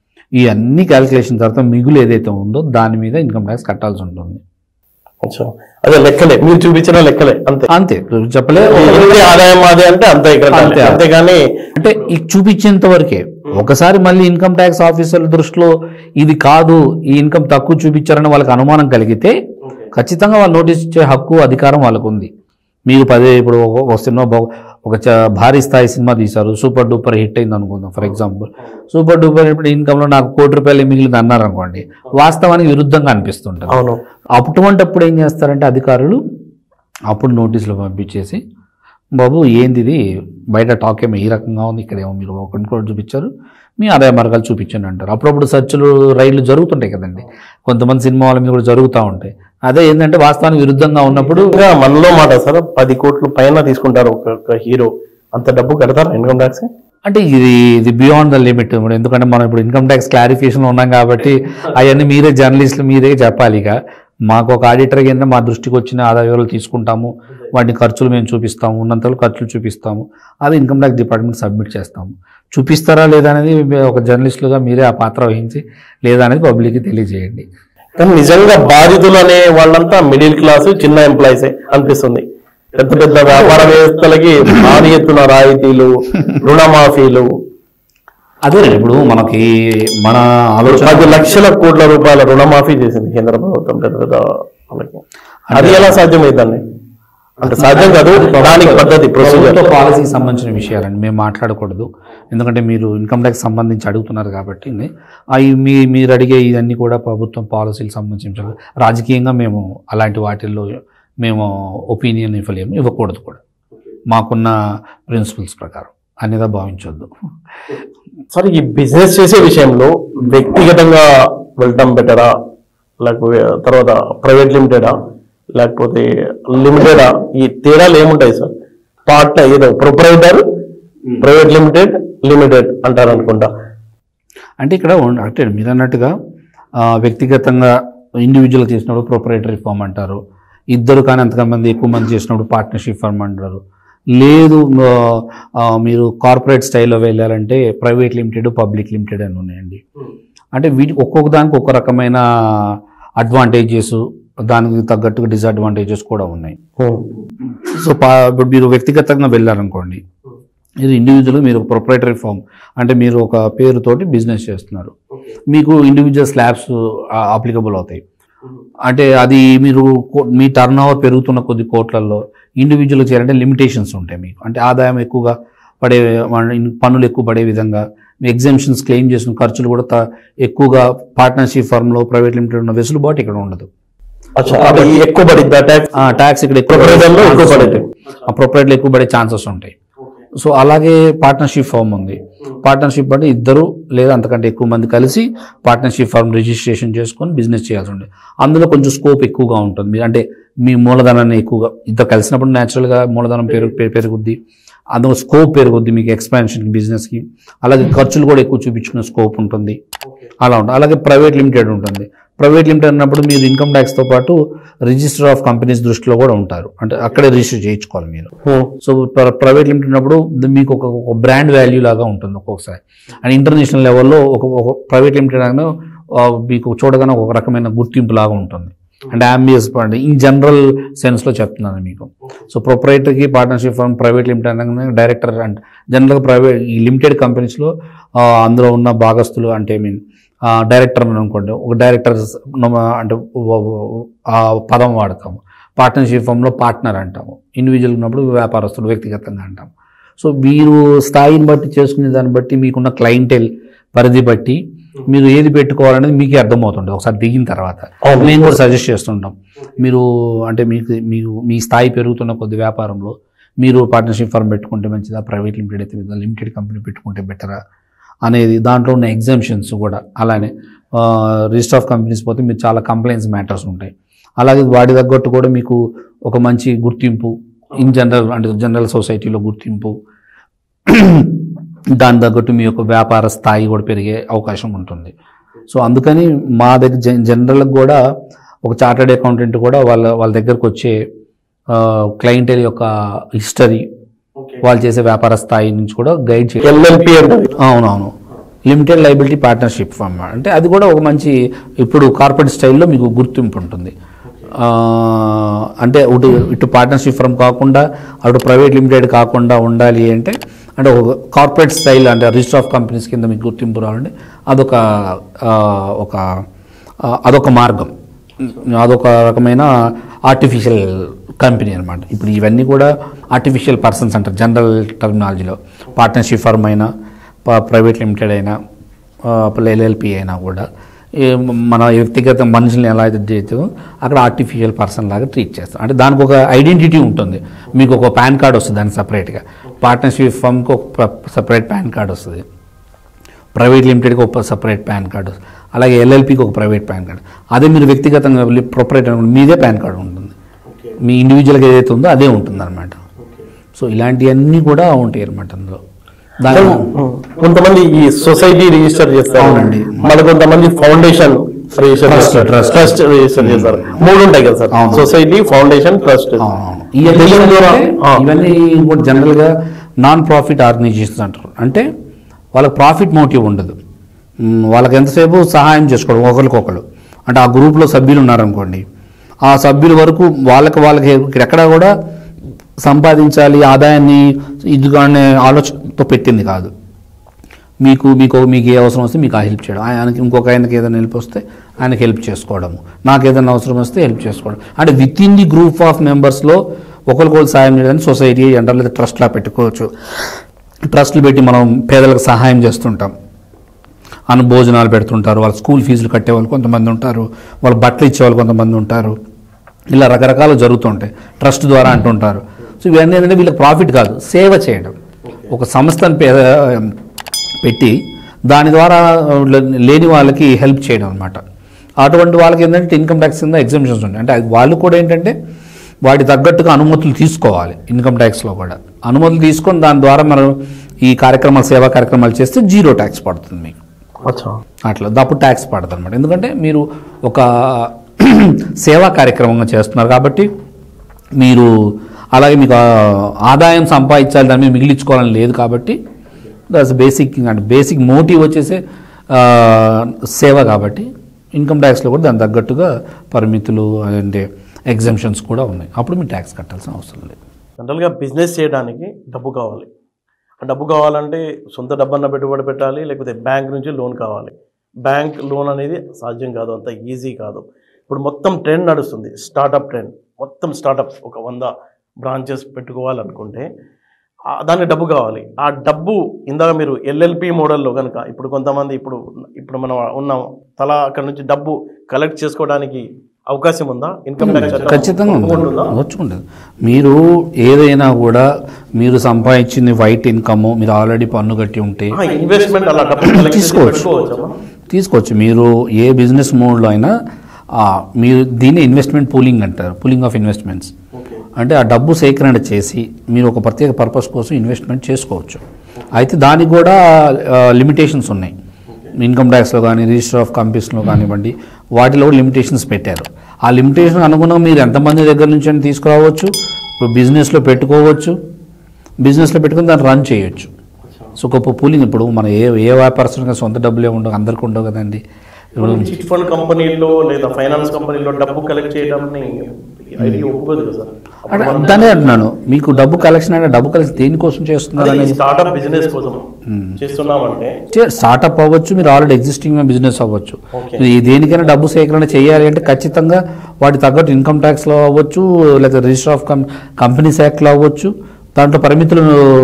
ఈ అన్ని క్యాలిక్యులేషన్ తర్వాత మిగులు ఏదైతే ఉందో దాని మీద ఇన్కమ్ ట్యాక్స్ కట్టాల్సి ఉంటుంది అచ్చా. అదే లెక్కలే మీరు చూపించిన లెక్కలే అంతే అంతే చెప్పలే ఎంత ఆదాయం మాది అంటే అంతే ఇక్కడ అంతే. అంతేగాని అంటే ఈ చూపించేంత వరకే ఒకసారి మళ్ళీ ఇన్కమ్ ట్యాక్స్ ఆఫీసర్ల దృష్టిలో ఇది కాదు ఈ ఇన్కమ్ తక్కువ చూపించారని వాళ్ళకి అనుమానం కలిగితే ఖచ్చితంగా వాళ్ళు నోటీస్ ఇచ్చే హక్కు అధికారం వాళ్ళకు ఉంది మీరు పదే ఇప్పుడు ఒక- ఒక సినిమా బా- ఒక చ- భారీ స్థాయి సినిమా తీశారు సూపర్ డూపర్ హిట్ అయింది అనుకుందాం ఫర్ ఎగ్జాంపుల్ సూపర్ డూపర్ ఇప్పుడు ఇన్కంలో నాకు కోటి రూపాయలు మిగిలింది అన్నారు అనుకోండి వాస్తవానికి విరుద్ధంగా అనిపిస్తుంటుంది అవును అటువంటప్పుడు ఏం చేస్తారంటే అధికారులు అప్పుడు నోటీసులు పంపించేసి బాబు ఏంది ఇది బయట టాక్ ఏమో ఈ రకంగా ఉంది ఇక్కడ ఏమో మీరు ఒక కూడా చూపించారు మీ ఆదాయ మార్గాలు చూపించండి అంటారు అప్పుడప్పుడు సర్చులు రైళ్లు జరుగుతుంటాయి కదండి కొంతమంది సినిమా వాళ్ళ మీద కూడా జరుగుతూ ఉంటాయి అదే ఏంటంటే వాస్తవానికి విరుద్ధంగా ఉన్నప్పుడు ఇంకా మనలో మాట సార్ పది కోట్లు పైన తీసుకుంటారు ఒక ఒక హీరో అంత డబ్బు కడతారా ఇన్కమ్ ట్యాక్స్ అంటే ఇది ఇది బియాండ్ ద లిమిట్ ఇప్పుడు ఎందుకంటే మనం ఇప్పుడు ఇన్కమ్ ట్యాక్స్ క్లారిఫికేషన్ ఉన్నాం కాబట్టి అవన్నీ మీరే జర్నలిస్టులు మీరే చెప్పాలి ఇక మాకు ఒక ఆడిటర్ కింద మా దృష్టికి వచ్చిన ఆదాయ వివరాలు తీసుకుంటాము వాటిని ఖర్చులు మేము చూపిస్తాము ఉన్నంతలో ఖర్చులు చూపిస్తాము అది ఇన్కమ్ ట్యాక్స్ డిపార్ట్మెంట్ సబ్మిట్ చేస్తాము చూపిస్తారా లేదా అనేది ఒక జర్నలిస్టులుగా మీరే ఆ పాత్ర వహించి లేదా అనేది పబ్లిక్కి తెలియజేయండి కానీ నిజంగా బాధితులు అనే వాళ్ళంతా మిడిల్ క్లాస్ చిన్న ఎంప్లాయీసే అనిపిస్తుంది పెద్ద పెద్ద వ్యాపార వ్యవస్థలకి భారీ ఎత్తున రాయితీలు రుణమాఫీలు అదే ఇప్పుడు మనకి మన ఆలోచన పది లక్షల కోట్ల రూపాయల రుణమాఫీ చేసింది కేంద్ర ప్రభుత్వం పెద్ద పెద్ద వాళ్ళకి అది ఎలా సాధ్యమైందండి అంటే సాధ్యం కాదు దానికి పద్ధతి ప్రొసీజర్ ప్రభుత్వ పాలసీకి సంబంధించిన విషయాలండి మేము మాట్లాడకూడదు ఎందుకంటే మీరు ఇన్కమ్ ట్యాక్స్ సంబంధించి అడుగుతున్నారు కాబట్టి అవి మీ మీరు అడిగే ఇవన్నీ కూడా ప్రభుత్వం పాలసీలకు సంబంధించిన విషయాలు. రాజకీయంగా మేము అలాంటి వాటిల్లో మేము ఒపీనియన్ ఇవ్వలేము ఇవ్వకూడదు కూడా మాకున్న ప్రిన్సిపల్స్ ప్రకారం అనేది భావించొద్దు సరే ఈ బిజినెస్ చేసే విషయంలో వ్యక్తిగతంగా వెళ్ళటం బెటరా లేకపోతే తర్వాత ప్రైవేట్ లిమిటెడా లేకపోతే లిమిటెడా ఈ తేడాలు ఏముంటాయి సార్ పార్ట్నర్ ఏదో ప్రొపరైటర్ ప్రైవేట్ లిమిటెడ్ లిమిటెడ్ అంటారు అనుకుంటా అంటే ఇక్కడ ఉన్- అంటే మీరు అన్నట్టుగా ఆ, వ్యక్తిగతంగా ఇండివిజువల్ చేసినప్పుడు ప్రొపరేటరీ ఫామ్ అంటారు ఇద్దరు కానీ అంతమంది ఎక్కువ మంది చేసినప్పుడు పార్ట్నర్షిప్ ఫర్మ్ అంటారు లేదు ఆ, ఆ, మీరు కార్పొరేట్ స్టైల్లో వెళ్ళాలంటే ప్రైవేట్ లిమిటెడ్ పబ్లిక్ లిమిటెడ్ అని ఉన్నాయండి అంటే వీటి ఒక్కొక్క దానికి ఒక్కొక్క రకమైన అడ్వాంటేజెస్ దానికి తగ్గట్టుగా డిసడ్వాంటేజెస్ కూడా ఉన్నాయి సో పా ఇప్పుడు మీరు వ్యక్తిగతంగా వెళ్ళారనుకోండి ఇది ఇండివిజువల్ మీరు ప్రొపరేటరీ ఫామ్ అంటే మీరు ఒక పేరుతోటి బిజినెస్ చేస్తున్నారు మీకు ఇండివిజువల్ స్లాబ్స్ అప్లికబుల్ అవుతాయి అంటే అది మీరు కో- మీ టర్న్ ఓవర్ పెరుగుతున్న కొద్ది కోట్లలో ఇండివిజువల్ చేయాలంటే లిమిటేషన్స్ ఉంటాయి మీకు అంటే ఆదాయం ఎక్కువగా పడే మన- పన్నులు ఎక్కువ పడే విధంగా మీ ఎగ్జామ్షన్స్ క్లెయిమ్ చేసిన ఖర్చులు కూడా త- ఎక్కువగా పార్ట్నర్షిప్ ఫర్మ్లో ప్రైవేట్ లిమిటెడ్ ఉన్న వెసులుబాటు ఇక్కడ ఉండదు అచ్చా అది ఎక్కువ పడిద్దా ట్యాక్స్ ఆ ట్యాక్స్ ఇక్కడ ఎక్కువ Proprietor లో ఎక్కువ పడేది. ఆ ప్రొపరేట్లు ఎక్కువ పడే ఛాన్సెస్ ఉంటాయి సో అలాగే పార్ట్నర్షిప్ ఫామ్ ఉంది పార్ట్నర్షిప్ అంటే ఇద్దరు లేదా అంతకంటే ఎక్కువ మంది కలిసి పార్ట్నర్షిప్ ఫామ్ రిజిస్ట్రేషన్ చేసుకొని బిజినెస్ చేయాల్సి ఉంటుంది అందులో కొంచెం స్కోప్ ఎక్కువగా ఉంటుంది మీరు అంటే మీ మూలధనాన్ని ఎక్కువగా ఇద్దరు కలిసినప్పుడు న్యాచురల్గా మూలధనం పెరుగు పె- పెరుగుద్ది అందులో స్కోప్ పెరుగుద్ది మీకు ఎక్స్పాన్షన్కి బిజినెస్కి అలాగే ఖర్చులు కూడా ఎక్కువ చూపించుకునే స్కోప్ ఉంటుంది అలా ఉంటుంది అలాగే ప్రైవేట్ లిమిటెడ్ ఉంటుంది ప్రైవేట్ లిమిటెడ్ అన్నప్పుడు మీరు ఇన్కమ్ ట్యాక్స్తో పాటు రిజిస్టర్ ఆఫ్ కంపెనీస్ దృష్టిలో కూడా ఉంటారు అంటే అక్కడే రిజిస్టర్ చేయించుకోవాలి మీరు సో ప్ర- ప్రైవేట్ లిమిటెడ్ ఉన్నప్పుడు ది- మీకు ఒక ఒక బ్రాండ్ వాల్యూ లాగా ఉంటుంది ఒక్కొక్కసారి అండ్ ఇంటర్నేషనల్ లెవెల్లో ఒక ఒక ప్రైవేట్ లిమిటెడ్ అనగా ఆ, మీకు చూడగానే ఒక రకమైన గుర్తింపు లాగా ఉంటుంది అంటే అంబియస్ అంటే ఇన్ జనరల్ సెన్స్లో చెప్తున్నాను మీకు సో ప్రొపరేటర్కి పార్ట్నర్షిప్ ఫర్మ్ ప్రైవేట్ లిమిటెడ్ అనగానే డైరెక్టర్ అంటే జనరల్గా ప్రైవేట్ ఈ లిమిటెడ్ కంపెనీస్లో అందులో ఉన్న భాగస్తులు అంటే ఐ మీన్ డైరెక్టర్ అనుకోండి ఒక డైరెక్టర్ అంటే వ- వ- ఆ పదం వాడతాము పార్ట్నర్షిప్ ఫర్మ్లో పార్ట్నర్ అంటాము ఇండివిజువల్ ఉన్నప్పుడు వ్యాపారస్తుడు వ్యక్తిగతంగా అంటాము సో మీరు స్థాయిని బట్టి చేసుకునే దాన్ని బట్టి మీకున్న క్లయింటెల్ పరిధి బట్టి మీరు ఏది పెట్టుకోవాలనేది మీకే అర్థమవుతుంది ఒకసారి దిగిన తర్వాత అవును. మేము కూడా సజెస్ట్ చేస్తుంటాం మీరు అంటే మీకు మీకు మీ స్థాయి పెరుగుతున్న కొద్ది వ్యాపారంలో మీరు పార్ట్నర్షిప్ ఫర్మ్ పెట్టుకుంటే మంచిదా ప్రైవేట్ లిమిటెడ్ అయితే లిమిటెడ్ కంపెనీ పెట్టుకుంటే బెటరా అనేది దాంట్లో ఉన్న ఎగ్జామ్షన్స్ కూడా అలానే రిజిస్టర్ ఆఫ్ కంపెనీస్ పోతే మీరు చాలా కంప్లైంట్స్ మ్యాటర్స్ ఉంటాయి అలాగే వాటి తగ్గట్టు కూడా మీకు ఒక మంచి గుర్తింపు ఇన్ జనరల్ అంటే జనరల్ సొసైటీలో గుర్తింపు దాని తగ్గట్టు మీ యొక్క వ్యాపార స్థాయి కూడా పెరిగే అవకాశం ఉంటుంది సో అందుకని మా దగ్గర జన్ జనరల్గా కూడా ఒక చార్టెడ్ అకౌంటెంట్ కూడా వాళ్ళ వాళ్ళ దగ్గరకు వచ్చే క్లయింటెల్ యొక్క హిస్టరీ వాళ్ళు చేసే వ్యాపార స్థాయి నుంచి కూడా గైడ్ చేయాలి ఎల్ఎల్పి అంటే అవునవును లిమిటెడ్ లైబిలిటీ పార్ట్నర్షిప్ ఫర్మ్ అంటే అది కూడా ఒక మంచి ఇప్పుడు కార్పొరేట్ స్టైల్లో మీకు గుర్తింపు ఉంటుంది ఆ, అంటే ఇటు ఇటు పార్ట్నర్షిప్ ఫర్మ్ కాకుండా అటు ప్రైవేట్ లిమిటెడ్ కాకుండా ఉండాలి అంటే అంటే ఒక కార్పొరేట్ స్టైల్ అంటే రిజిస్టర్ ఆఫ్ కంపెనీస్ కింద మీకు గుర్తింపు రావాలంటే అదొక ఆ, ఒక ఆ, అదొక మార్గం అదొక రకమైన ఆర్టిఫిషియల్ కంపెనీ అనమాట ఇప్పుడు ఇవన్నీ కూడా ఆర్టిఫిషియల్ పర్సన్స్ అంటారు జనరల్ టర్మినాలజీలో పార్ట్నర్షిప్ ఫర్మ్ అయినా ప- ప్రైవేట్ లిమిటెడ్ అయినా ఎల్ఎల్పి అయినా కూడా ఈ మన వ్యక్తిగత మనుషుల్ని ఎలా అయితే చేస్తామో అక్కడ ఆర్టిఫిషియల్ పర్సన్ లాగా ట్రీట్ చేస్తాం అంటే దానికి ఒక ఐడెంటిటీ ఉంటుంది మీకు ఒక పాన్ కార్డ్ వస్తుంది దానికి సపరేట్గా పార్ట్నర్షిప్ ఫర్మ్కి ఒక సపరేట్ పాన్ కార్డ్ వస్తుంది ప్రైవేట్ లిమిటెడ్కి ఒక సపరేట్ పాన్ కార్డు అలాగే ఎల్ఎల్పికి ఒక ప్రైవేట్ పాన్ కార్డు అదే మీరు వ్యక్తిగతంగా ప్రొపరేటర్ అనుకోండి మీదే పాన్ కార్డు ఉంటుంది మీ ఇండివిజువల్గా ఏదైతే ఉందో అదే ఉంటుంది అనమాట సో ఇలాంటివన్నీ కూడా ఉంటాయి అనమాట అందులో దాని కొంతమంది ఈ సొసైటీ రిజిస్టర్ చేస్తారు అవునండి. మళ్ళీ కొంతమంది ఫౌండేషన్ రిజిస్టర్ Trust, చేస్తారు trust. ట్రస్ట్ రిజిస్టర్ చేస్తారు మూడు ఉంటాయి కదా సార్ అవును. సొసైటీ ఫౌండేషన్ ట్రస్ట్ అవునవును. ఇవన్నీ తెలియని ద్వారా- ఏంటంటే, ఆ. ఇవన్నీ కూడా జనరల్గా నాన్ ప్రాఫిట్ ఆర్గనైజేషన్స్ అంటారు అంటే వాళ్ళకి ప్రాఫిట్ మోటివ్ ఉండదు మ్, వాళ్ళకి ఎంతసేపు సహాయం చేసుకోవడం ఒకరికొకరు అంటే ఆ గ్రూప్లో సభ్యులు ఉన్నారనుకోండి ఆ సభ్యుల వరకు వాళ్ళకి వాళ్ళకి ఇక్కడ ఎక్కడా కూడా సంపాదించాలి ఆదాయాన్ని ఇదిగానే ఆలోచనతో పెట్టింది కాదు మీకు మీకు మీకు ఏ అవసరం వస్తే మీకు ఆ హెల్ప్ చేయడం ఆయనకి ఇంకొక ఆయనకి ఏదైనా హెల్ప్ వస్తే ఆయనకి హెల్ప్ చేసుకోవడము నాకు ఏదైనా అవసరం వస్తే హెల్ప్ చేసుకోవడం అంటే within the group of మెంబర్స్లో ఒకరికొకరు సాయం చేయడానికి సొసైటీ అంటారు లేదా ట్రస్ట్లా పెట్టుకోవచ్చు ట్రస్ట్లు పెట్టి మనం పేదలకు సహాయం చేస్తుంటాం అన్న భోజనాలు పెడుతుంటారు వాళ్ళ స్కూల్ ఫీజులు కట్టేవాళ్ళు కొంతమంది ఉంటారు వాళ్ళ బట్టలు ఇచ్చేవాళ్ళు కొంతమంది ఉంటారు ఇలా రకరకాలు జరుగుతుంటాయి ట్రస్ట్ ద్వారా అంటుంటారు సో ఇవన్నీ ఏంటంటే వీళ్ళకి ప్రాఫిట్ కాదు సేవ చేయడం ఒక సంస్థను పే పెట్టి దాని ద్వారా లేని వాళ్ళకి హెల్ప్ చేయడం అనమాట అటువంటి వాళ్ళకి ఏంటంటే ఇన్కమ్ ట్యాక్స్ కింద ఎగ్జామ్షన్స్ ఉంటాయి అంటే అది వాళ్ళు కూడా ఏంటంటే వాటి తగ్గట్టుగా అనుమతులు తీసుకోవాలి ఇన్కమ్ ట్యాక్స్లో కూడా అనుమతులు తీసుకొని దాని ద్వారా మనం ఈ కార్యక్రమాలు సేవా కార్యక్రమాలు చేస్తే జీరో ట్యాక్స్ పడుతుంది మీకు అచ్చా అట్లా అప్పుడు ట్యాక్స్ పడదు అనమాట ఎందుకంటే మీరు ఒక సేవా కార్యక్రమంగా చేస్తున్నారు కాబట్టి మీరు అలాగే మీకు ఆ ఆదాయం సంపాదించాలి దాని మీద మిగిలించుకోవాలని లేదు కాబట్టి దట్స్ బేసిక్ అంటే బేసిక్ మోటివ్ వచ్చేసి ఆ, సేవ కాబట్టి ఇన్కమ్ ట్యాక్స్లో కూడా దానికి తగ్గట్టుగా పరిమితులు అంటే ఎగ్జామ్షన్స్ కూడా ఉన్నాయి అప్పుడు మీరు ట్యాక్స్ కట్టాల్సిన అవసరం లేదు జనరల్గా బిజినెస్ చేయడానికి డబ్బు కావాలి ఆ డబ్బు కావాలంటే సొంత డబ్బన్న పెట్టుబడి పెట్టాలి లేకపోతే బ్యాంక్ నుంచి లోన్ కావాలి బ్యాంక్ లోన్ అనేది సాధ్యం కాదు అంత ఈజీ కాదు ఇప్పుడు మొత్తం ట్రెండ్ నడుస్తుంది స్టార్టప్ ట్రెండ్ మొత్తం స్టార్టప్స్ ఒక వంద బ్రాంచెస్ పెట్టుకోవాలనుకుంటే ఆ దానికి డబ్బు కావాలి ఆ డబ్బు ఇందాక మీరు ఎల్ఎల్పి మోడల్లో కనుక ఇప్పుడు కొంతమంది ఇప్పుడు ఇప్పుడు మనం ఉన్నాం తలా అక్కడ నుంచి డబ్బు కలెక్ట్ చేసుకోవడానికి అవకాశం ఉందా ఇన్కమ్ ట్యాక్స్ చట్టం ఖచ్చితంగా ఉంది ఒప్పుకుంటుందా? వచ్చుకుంటుంది మీరు ఏదైనా కూడా మీరు సంపాదించింది వైట్ ఇన్కమ్ మీరు ఆల్రెడీ పన్ను కట్టి ఉంటే ఆ, ఇన్వెస్ట్మెంట్ అలా డబ్బు collect చేసి తీసుకోవచ్చు. పెట్టుకోవచ్చా? తీసుకోవచ్చు మీరు ఏ బిజినెస్ మోడ్లో అయినా ఆ, మీరు దీన్ని ఇన్వెస్ట్మెంట్ పూలింగ్ అంటారు పూలింగ్ ఆఫ్ ఇన్వెస్ట్మెంట్స్ అంటే ఆ డబ్బు సేకరణ చేసి మీరు ఒక ప్రత్యేక పర్పస్ కోసం ఇన్వెస్ట్మెంట్ చేసుకోవచ్చు అయితే దానికి కూడా లిమిటేషన్స్ ఉన్నాయి ఇన్కమ్ ట్యాక్స్లో కానీ రిజిస్టర్ ఆఫ్ కంపెనీస్లో కానివ్వండి వాటిలో కూడా లిమిటేషన్స్ పెట్టారు ఆ లిమిటేషన్ అనుగుణంగా మీరు ఎంతమంది దగ్గర నుంచి అయినా తీసుకురావచ్చు ఇప్పుడు బిజినెస్లో పెట్టుకోవచ్చు బిజినెస్లో పెట్టుకుని దాన్ని రన్ చేయొచ్చు సో గొప్ప పూలింగ్ ఇప్పుడు మన ఏ ఏ వ్యాపారస్తునికి సొంత డబ్బులే ఉండవు అందరికీ ఉండవు కదండి ఇప్పుడు చిట్ ఫండ్ కంపెనీలో లేదా ఫైనాన్స్ కంపెనీలో డబ్బు కలెక్ట్ చేయడాన్ని ఐటీ ఒప్పుకోదు కదా సార్ అంటే దానే అంటున్నాను మీకు డబ్బు కలెక్షన్ అంటే డబ్బు కలెక్షన్ దేనికోసం చేస్తున్నారు అనేది స్టార్ట్అప్ బిజినెస్ కోసం చేస్తున్నామంటే స్టార్ట్అప్ అవ్వచ్చు మీరు ఆల్రెడీ ఎగ్జిస్టింగ్ బిజినెస్ అవ్వచ్చు Okay. మీరు దేనికైనా డబ్బు సేకరణ చేయాలి అంటే ఖచ్చితంగా వాటి తగ్గట్టు ఇన్కమ్ ట్యాక్స్లో అవ్వచ్చు లేదా రిజిస్టర్ ఆఫ్ కం కంపెనీస్ యాక్ట్లో అవ్వచ్చు దాంట్లో పరిమితులు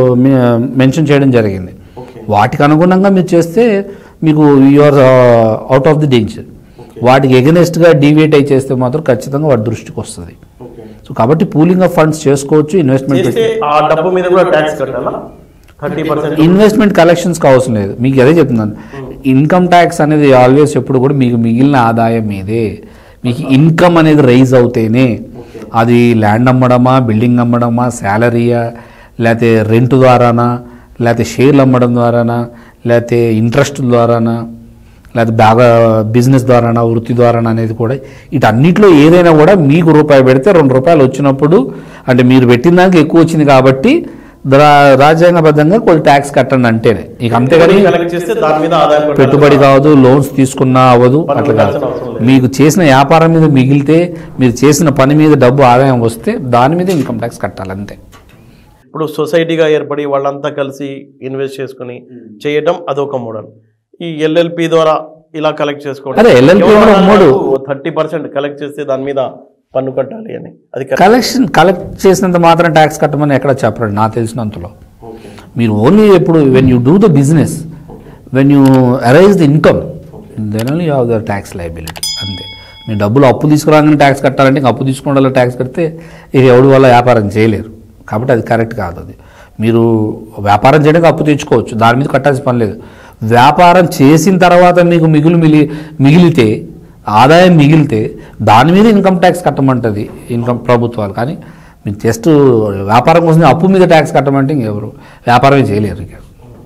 మెన్షన్ చేయడం జరిగింది ఓకే వాటికి అనుగుణంగా మీరు చేస్తే మీకు you're out of the danger వాటికి ఎగనెస్ట్గా డీవియేట్ అయి చేస్తే మాత్రం ఖచ్చితంగా వాటి దృష్టికి వస్తుంది ఓకే సో కాబట్టి పూలింగ్ ఆఫ్ ఫండ్స్ చేసుకోవచ్చు ఇన్వెస్ట్మెంట్ చేస్తే ఆ డబ్బు మీద కూడా ట్యాక్స్ కట్టాలా థర్టీ పర్సెంట్ ఇన్వెస్ట్మెంట్ కలెక్షన్స్కి అవసరం లేదు మీకు అదే చెప్తున్నాను ఇన్కమ్ ట్యాక్స్ అనేది ఆల్వేస్ ఎప్పుడు కూడా మీకు మిగిలిన ఆదాయం మీదే మీకు ఇన్కమ్ అనేది రైజ్ అవుతేనే అది ల్యాండ్ అమ్మడమా బిల్డింగ్ అమ్మడమా శాలరీయా లేకపోతే రెంట్ ద్వారానా లేకపోతే షేర్లు అమ్మడం ద్వారానా లేకపోతే ఇంట్రెస్ట్ ద్వారానా లేకపోతే బాగా బిజినెస్ ద్వారానా వృత్తి ద్వారానా అనేది కూడా వీటన్నిటిలో ఏదైనా కూడా మీకు రూపాయి పెడితే రెండు రూపాయలు వచ్చినప్పుడు అంటే మీరు పెట్టిన దానికి ఎక్కువ వచ్చింది కాబట్టి రా- రాజ్యాంగబద్ధంగా కొంచెం ట్యాక్స్ కట్టండి అంటేనే ఇక అంతేగాని కలెక్ట్ చేస్తే దాని మీద ఆదాయం కట్టాలి. పెట్టుబడి కావద్దు లోన్స్ తీసుకున్నా అవ్వదు పన్ను అట్లా కాదు కట్టాల్సిన అవసరం లేదు. మీకు చేసిన వ్యాపారం మీద మిగిలితే మీరు చేసిన పని మీద డబ్బు ఆదాయం వస్తే దాని మీద ఇన్కమ్ ట్యాక్స్ కట్టాలి అంతే ఇప్పుడు సొసైటీగా ఏర్పడి వాళ్ళంతా కలిసి ఇన్వెస్ట్ చేసుకుని చేయటం అదొక మోడల్ ఈ ఎల్ఎల్పి ద్వారా ఇలా కలెక్ట్ చేసుకోవడం అదే, LLP కూడా ఒక మోడు. థర్టీ పర్సెంట్ కలెక్ట్ చేస్తే దాని మీద పన్ను కట్టాలి అని అది కరెక్ట్. కలెక్షన్ కలెక్ట్ చేసినంత మాత్రం ట్యాక్స్ కట్టమని ఎక్కడ చెప్పరండి నాకు తెలిసినంతలో మీరు ఓన్లీ ఎప్పుడు when you do the business when you arise the income then only have the tax liability అంతే మీరు డబ్బులు అప్పు తీసుకురాగానే ట్యాక్స్ కట్టాలంటే ఇంక అప్పు తీసుకున్న ట్యాక్స్ కడితే ఇక ఎవడి వల్ల వ్యాపారం చేయలేరు కాబట్టి అది కరెక్ట్ కాదు అది మీరు వ్యాపారం చేయడానికి అప్పు తెచ్చుకోవచ్చు దాని మీద కట్టాల్సిన పని లేదు వ్యాపారం చేసిన తర్వాత మీకు మిగులు మిగి మిగిలితే ఆదాయం మిగిలితే దాని మీద ఇన్కమ్ ట్యాక్స్ కట్టమంటుంది ఇన్కమ్ ప్రభుత్వాలు కానీ మీరు జస్ట్ వ్యాపారం కోసం అప్పు మీద ట్యాక్స్ కట్టమంటే ఇంకెవరు వ్యాపారమే చేయలేరు ఇక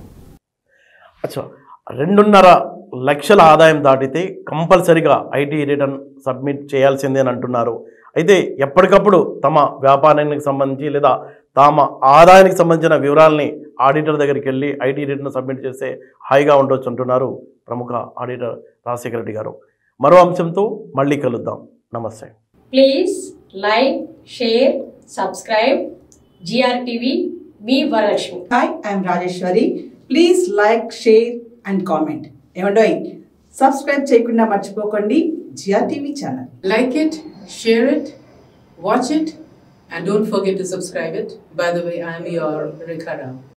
అచ్చా రెండున్నర లక్షల ఆదాయం దాటితే కంపల్సరిగా ఐటీ రిటర్న్ సబ్మిట్ చేయాల్సిందే అని అంటున్నారు అయితే ఎప్పటికప్పుడు తమ వ్యాపారానికి సంబంధించి లేదా తమ ఆదాయానికి సంబంధించిన వివరాలని ఆడిటర్ దగ్గరికి వెళ్ళి ఐటీ రిటర్న్ సబ్మిట్ చేస్తే హాయిగా ఉండొచ్చు అంటున్నారు ప్రముఖ ఆడిటర్ రాజశేఖర రెడ్డి గారు మరో అంశంతో మళ్ళీ కలుద్దాం నమస్తే Please like, share, subscribe GRTV మీ Varalakshmi Hi, I'm Rajeshwari. Please like, share and comment. ఏమండోయ్ సబ్స్క్రైబ్ చేయకుండా మర్చిపోకండి GR TV channel Like it, share it, watch it, and don't forget to subscribe it. By the way, I'm your Rekha Rao.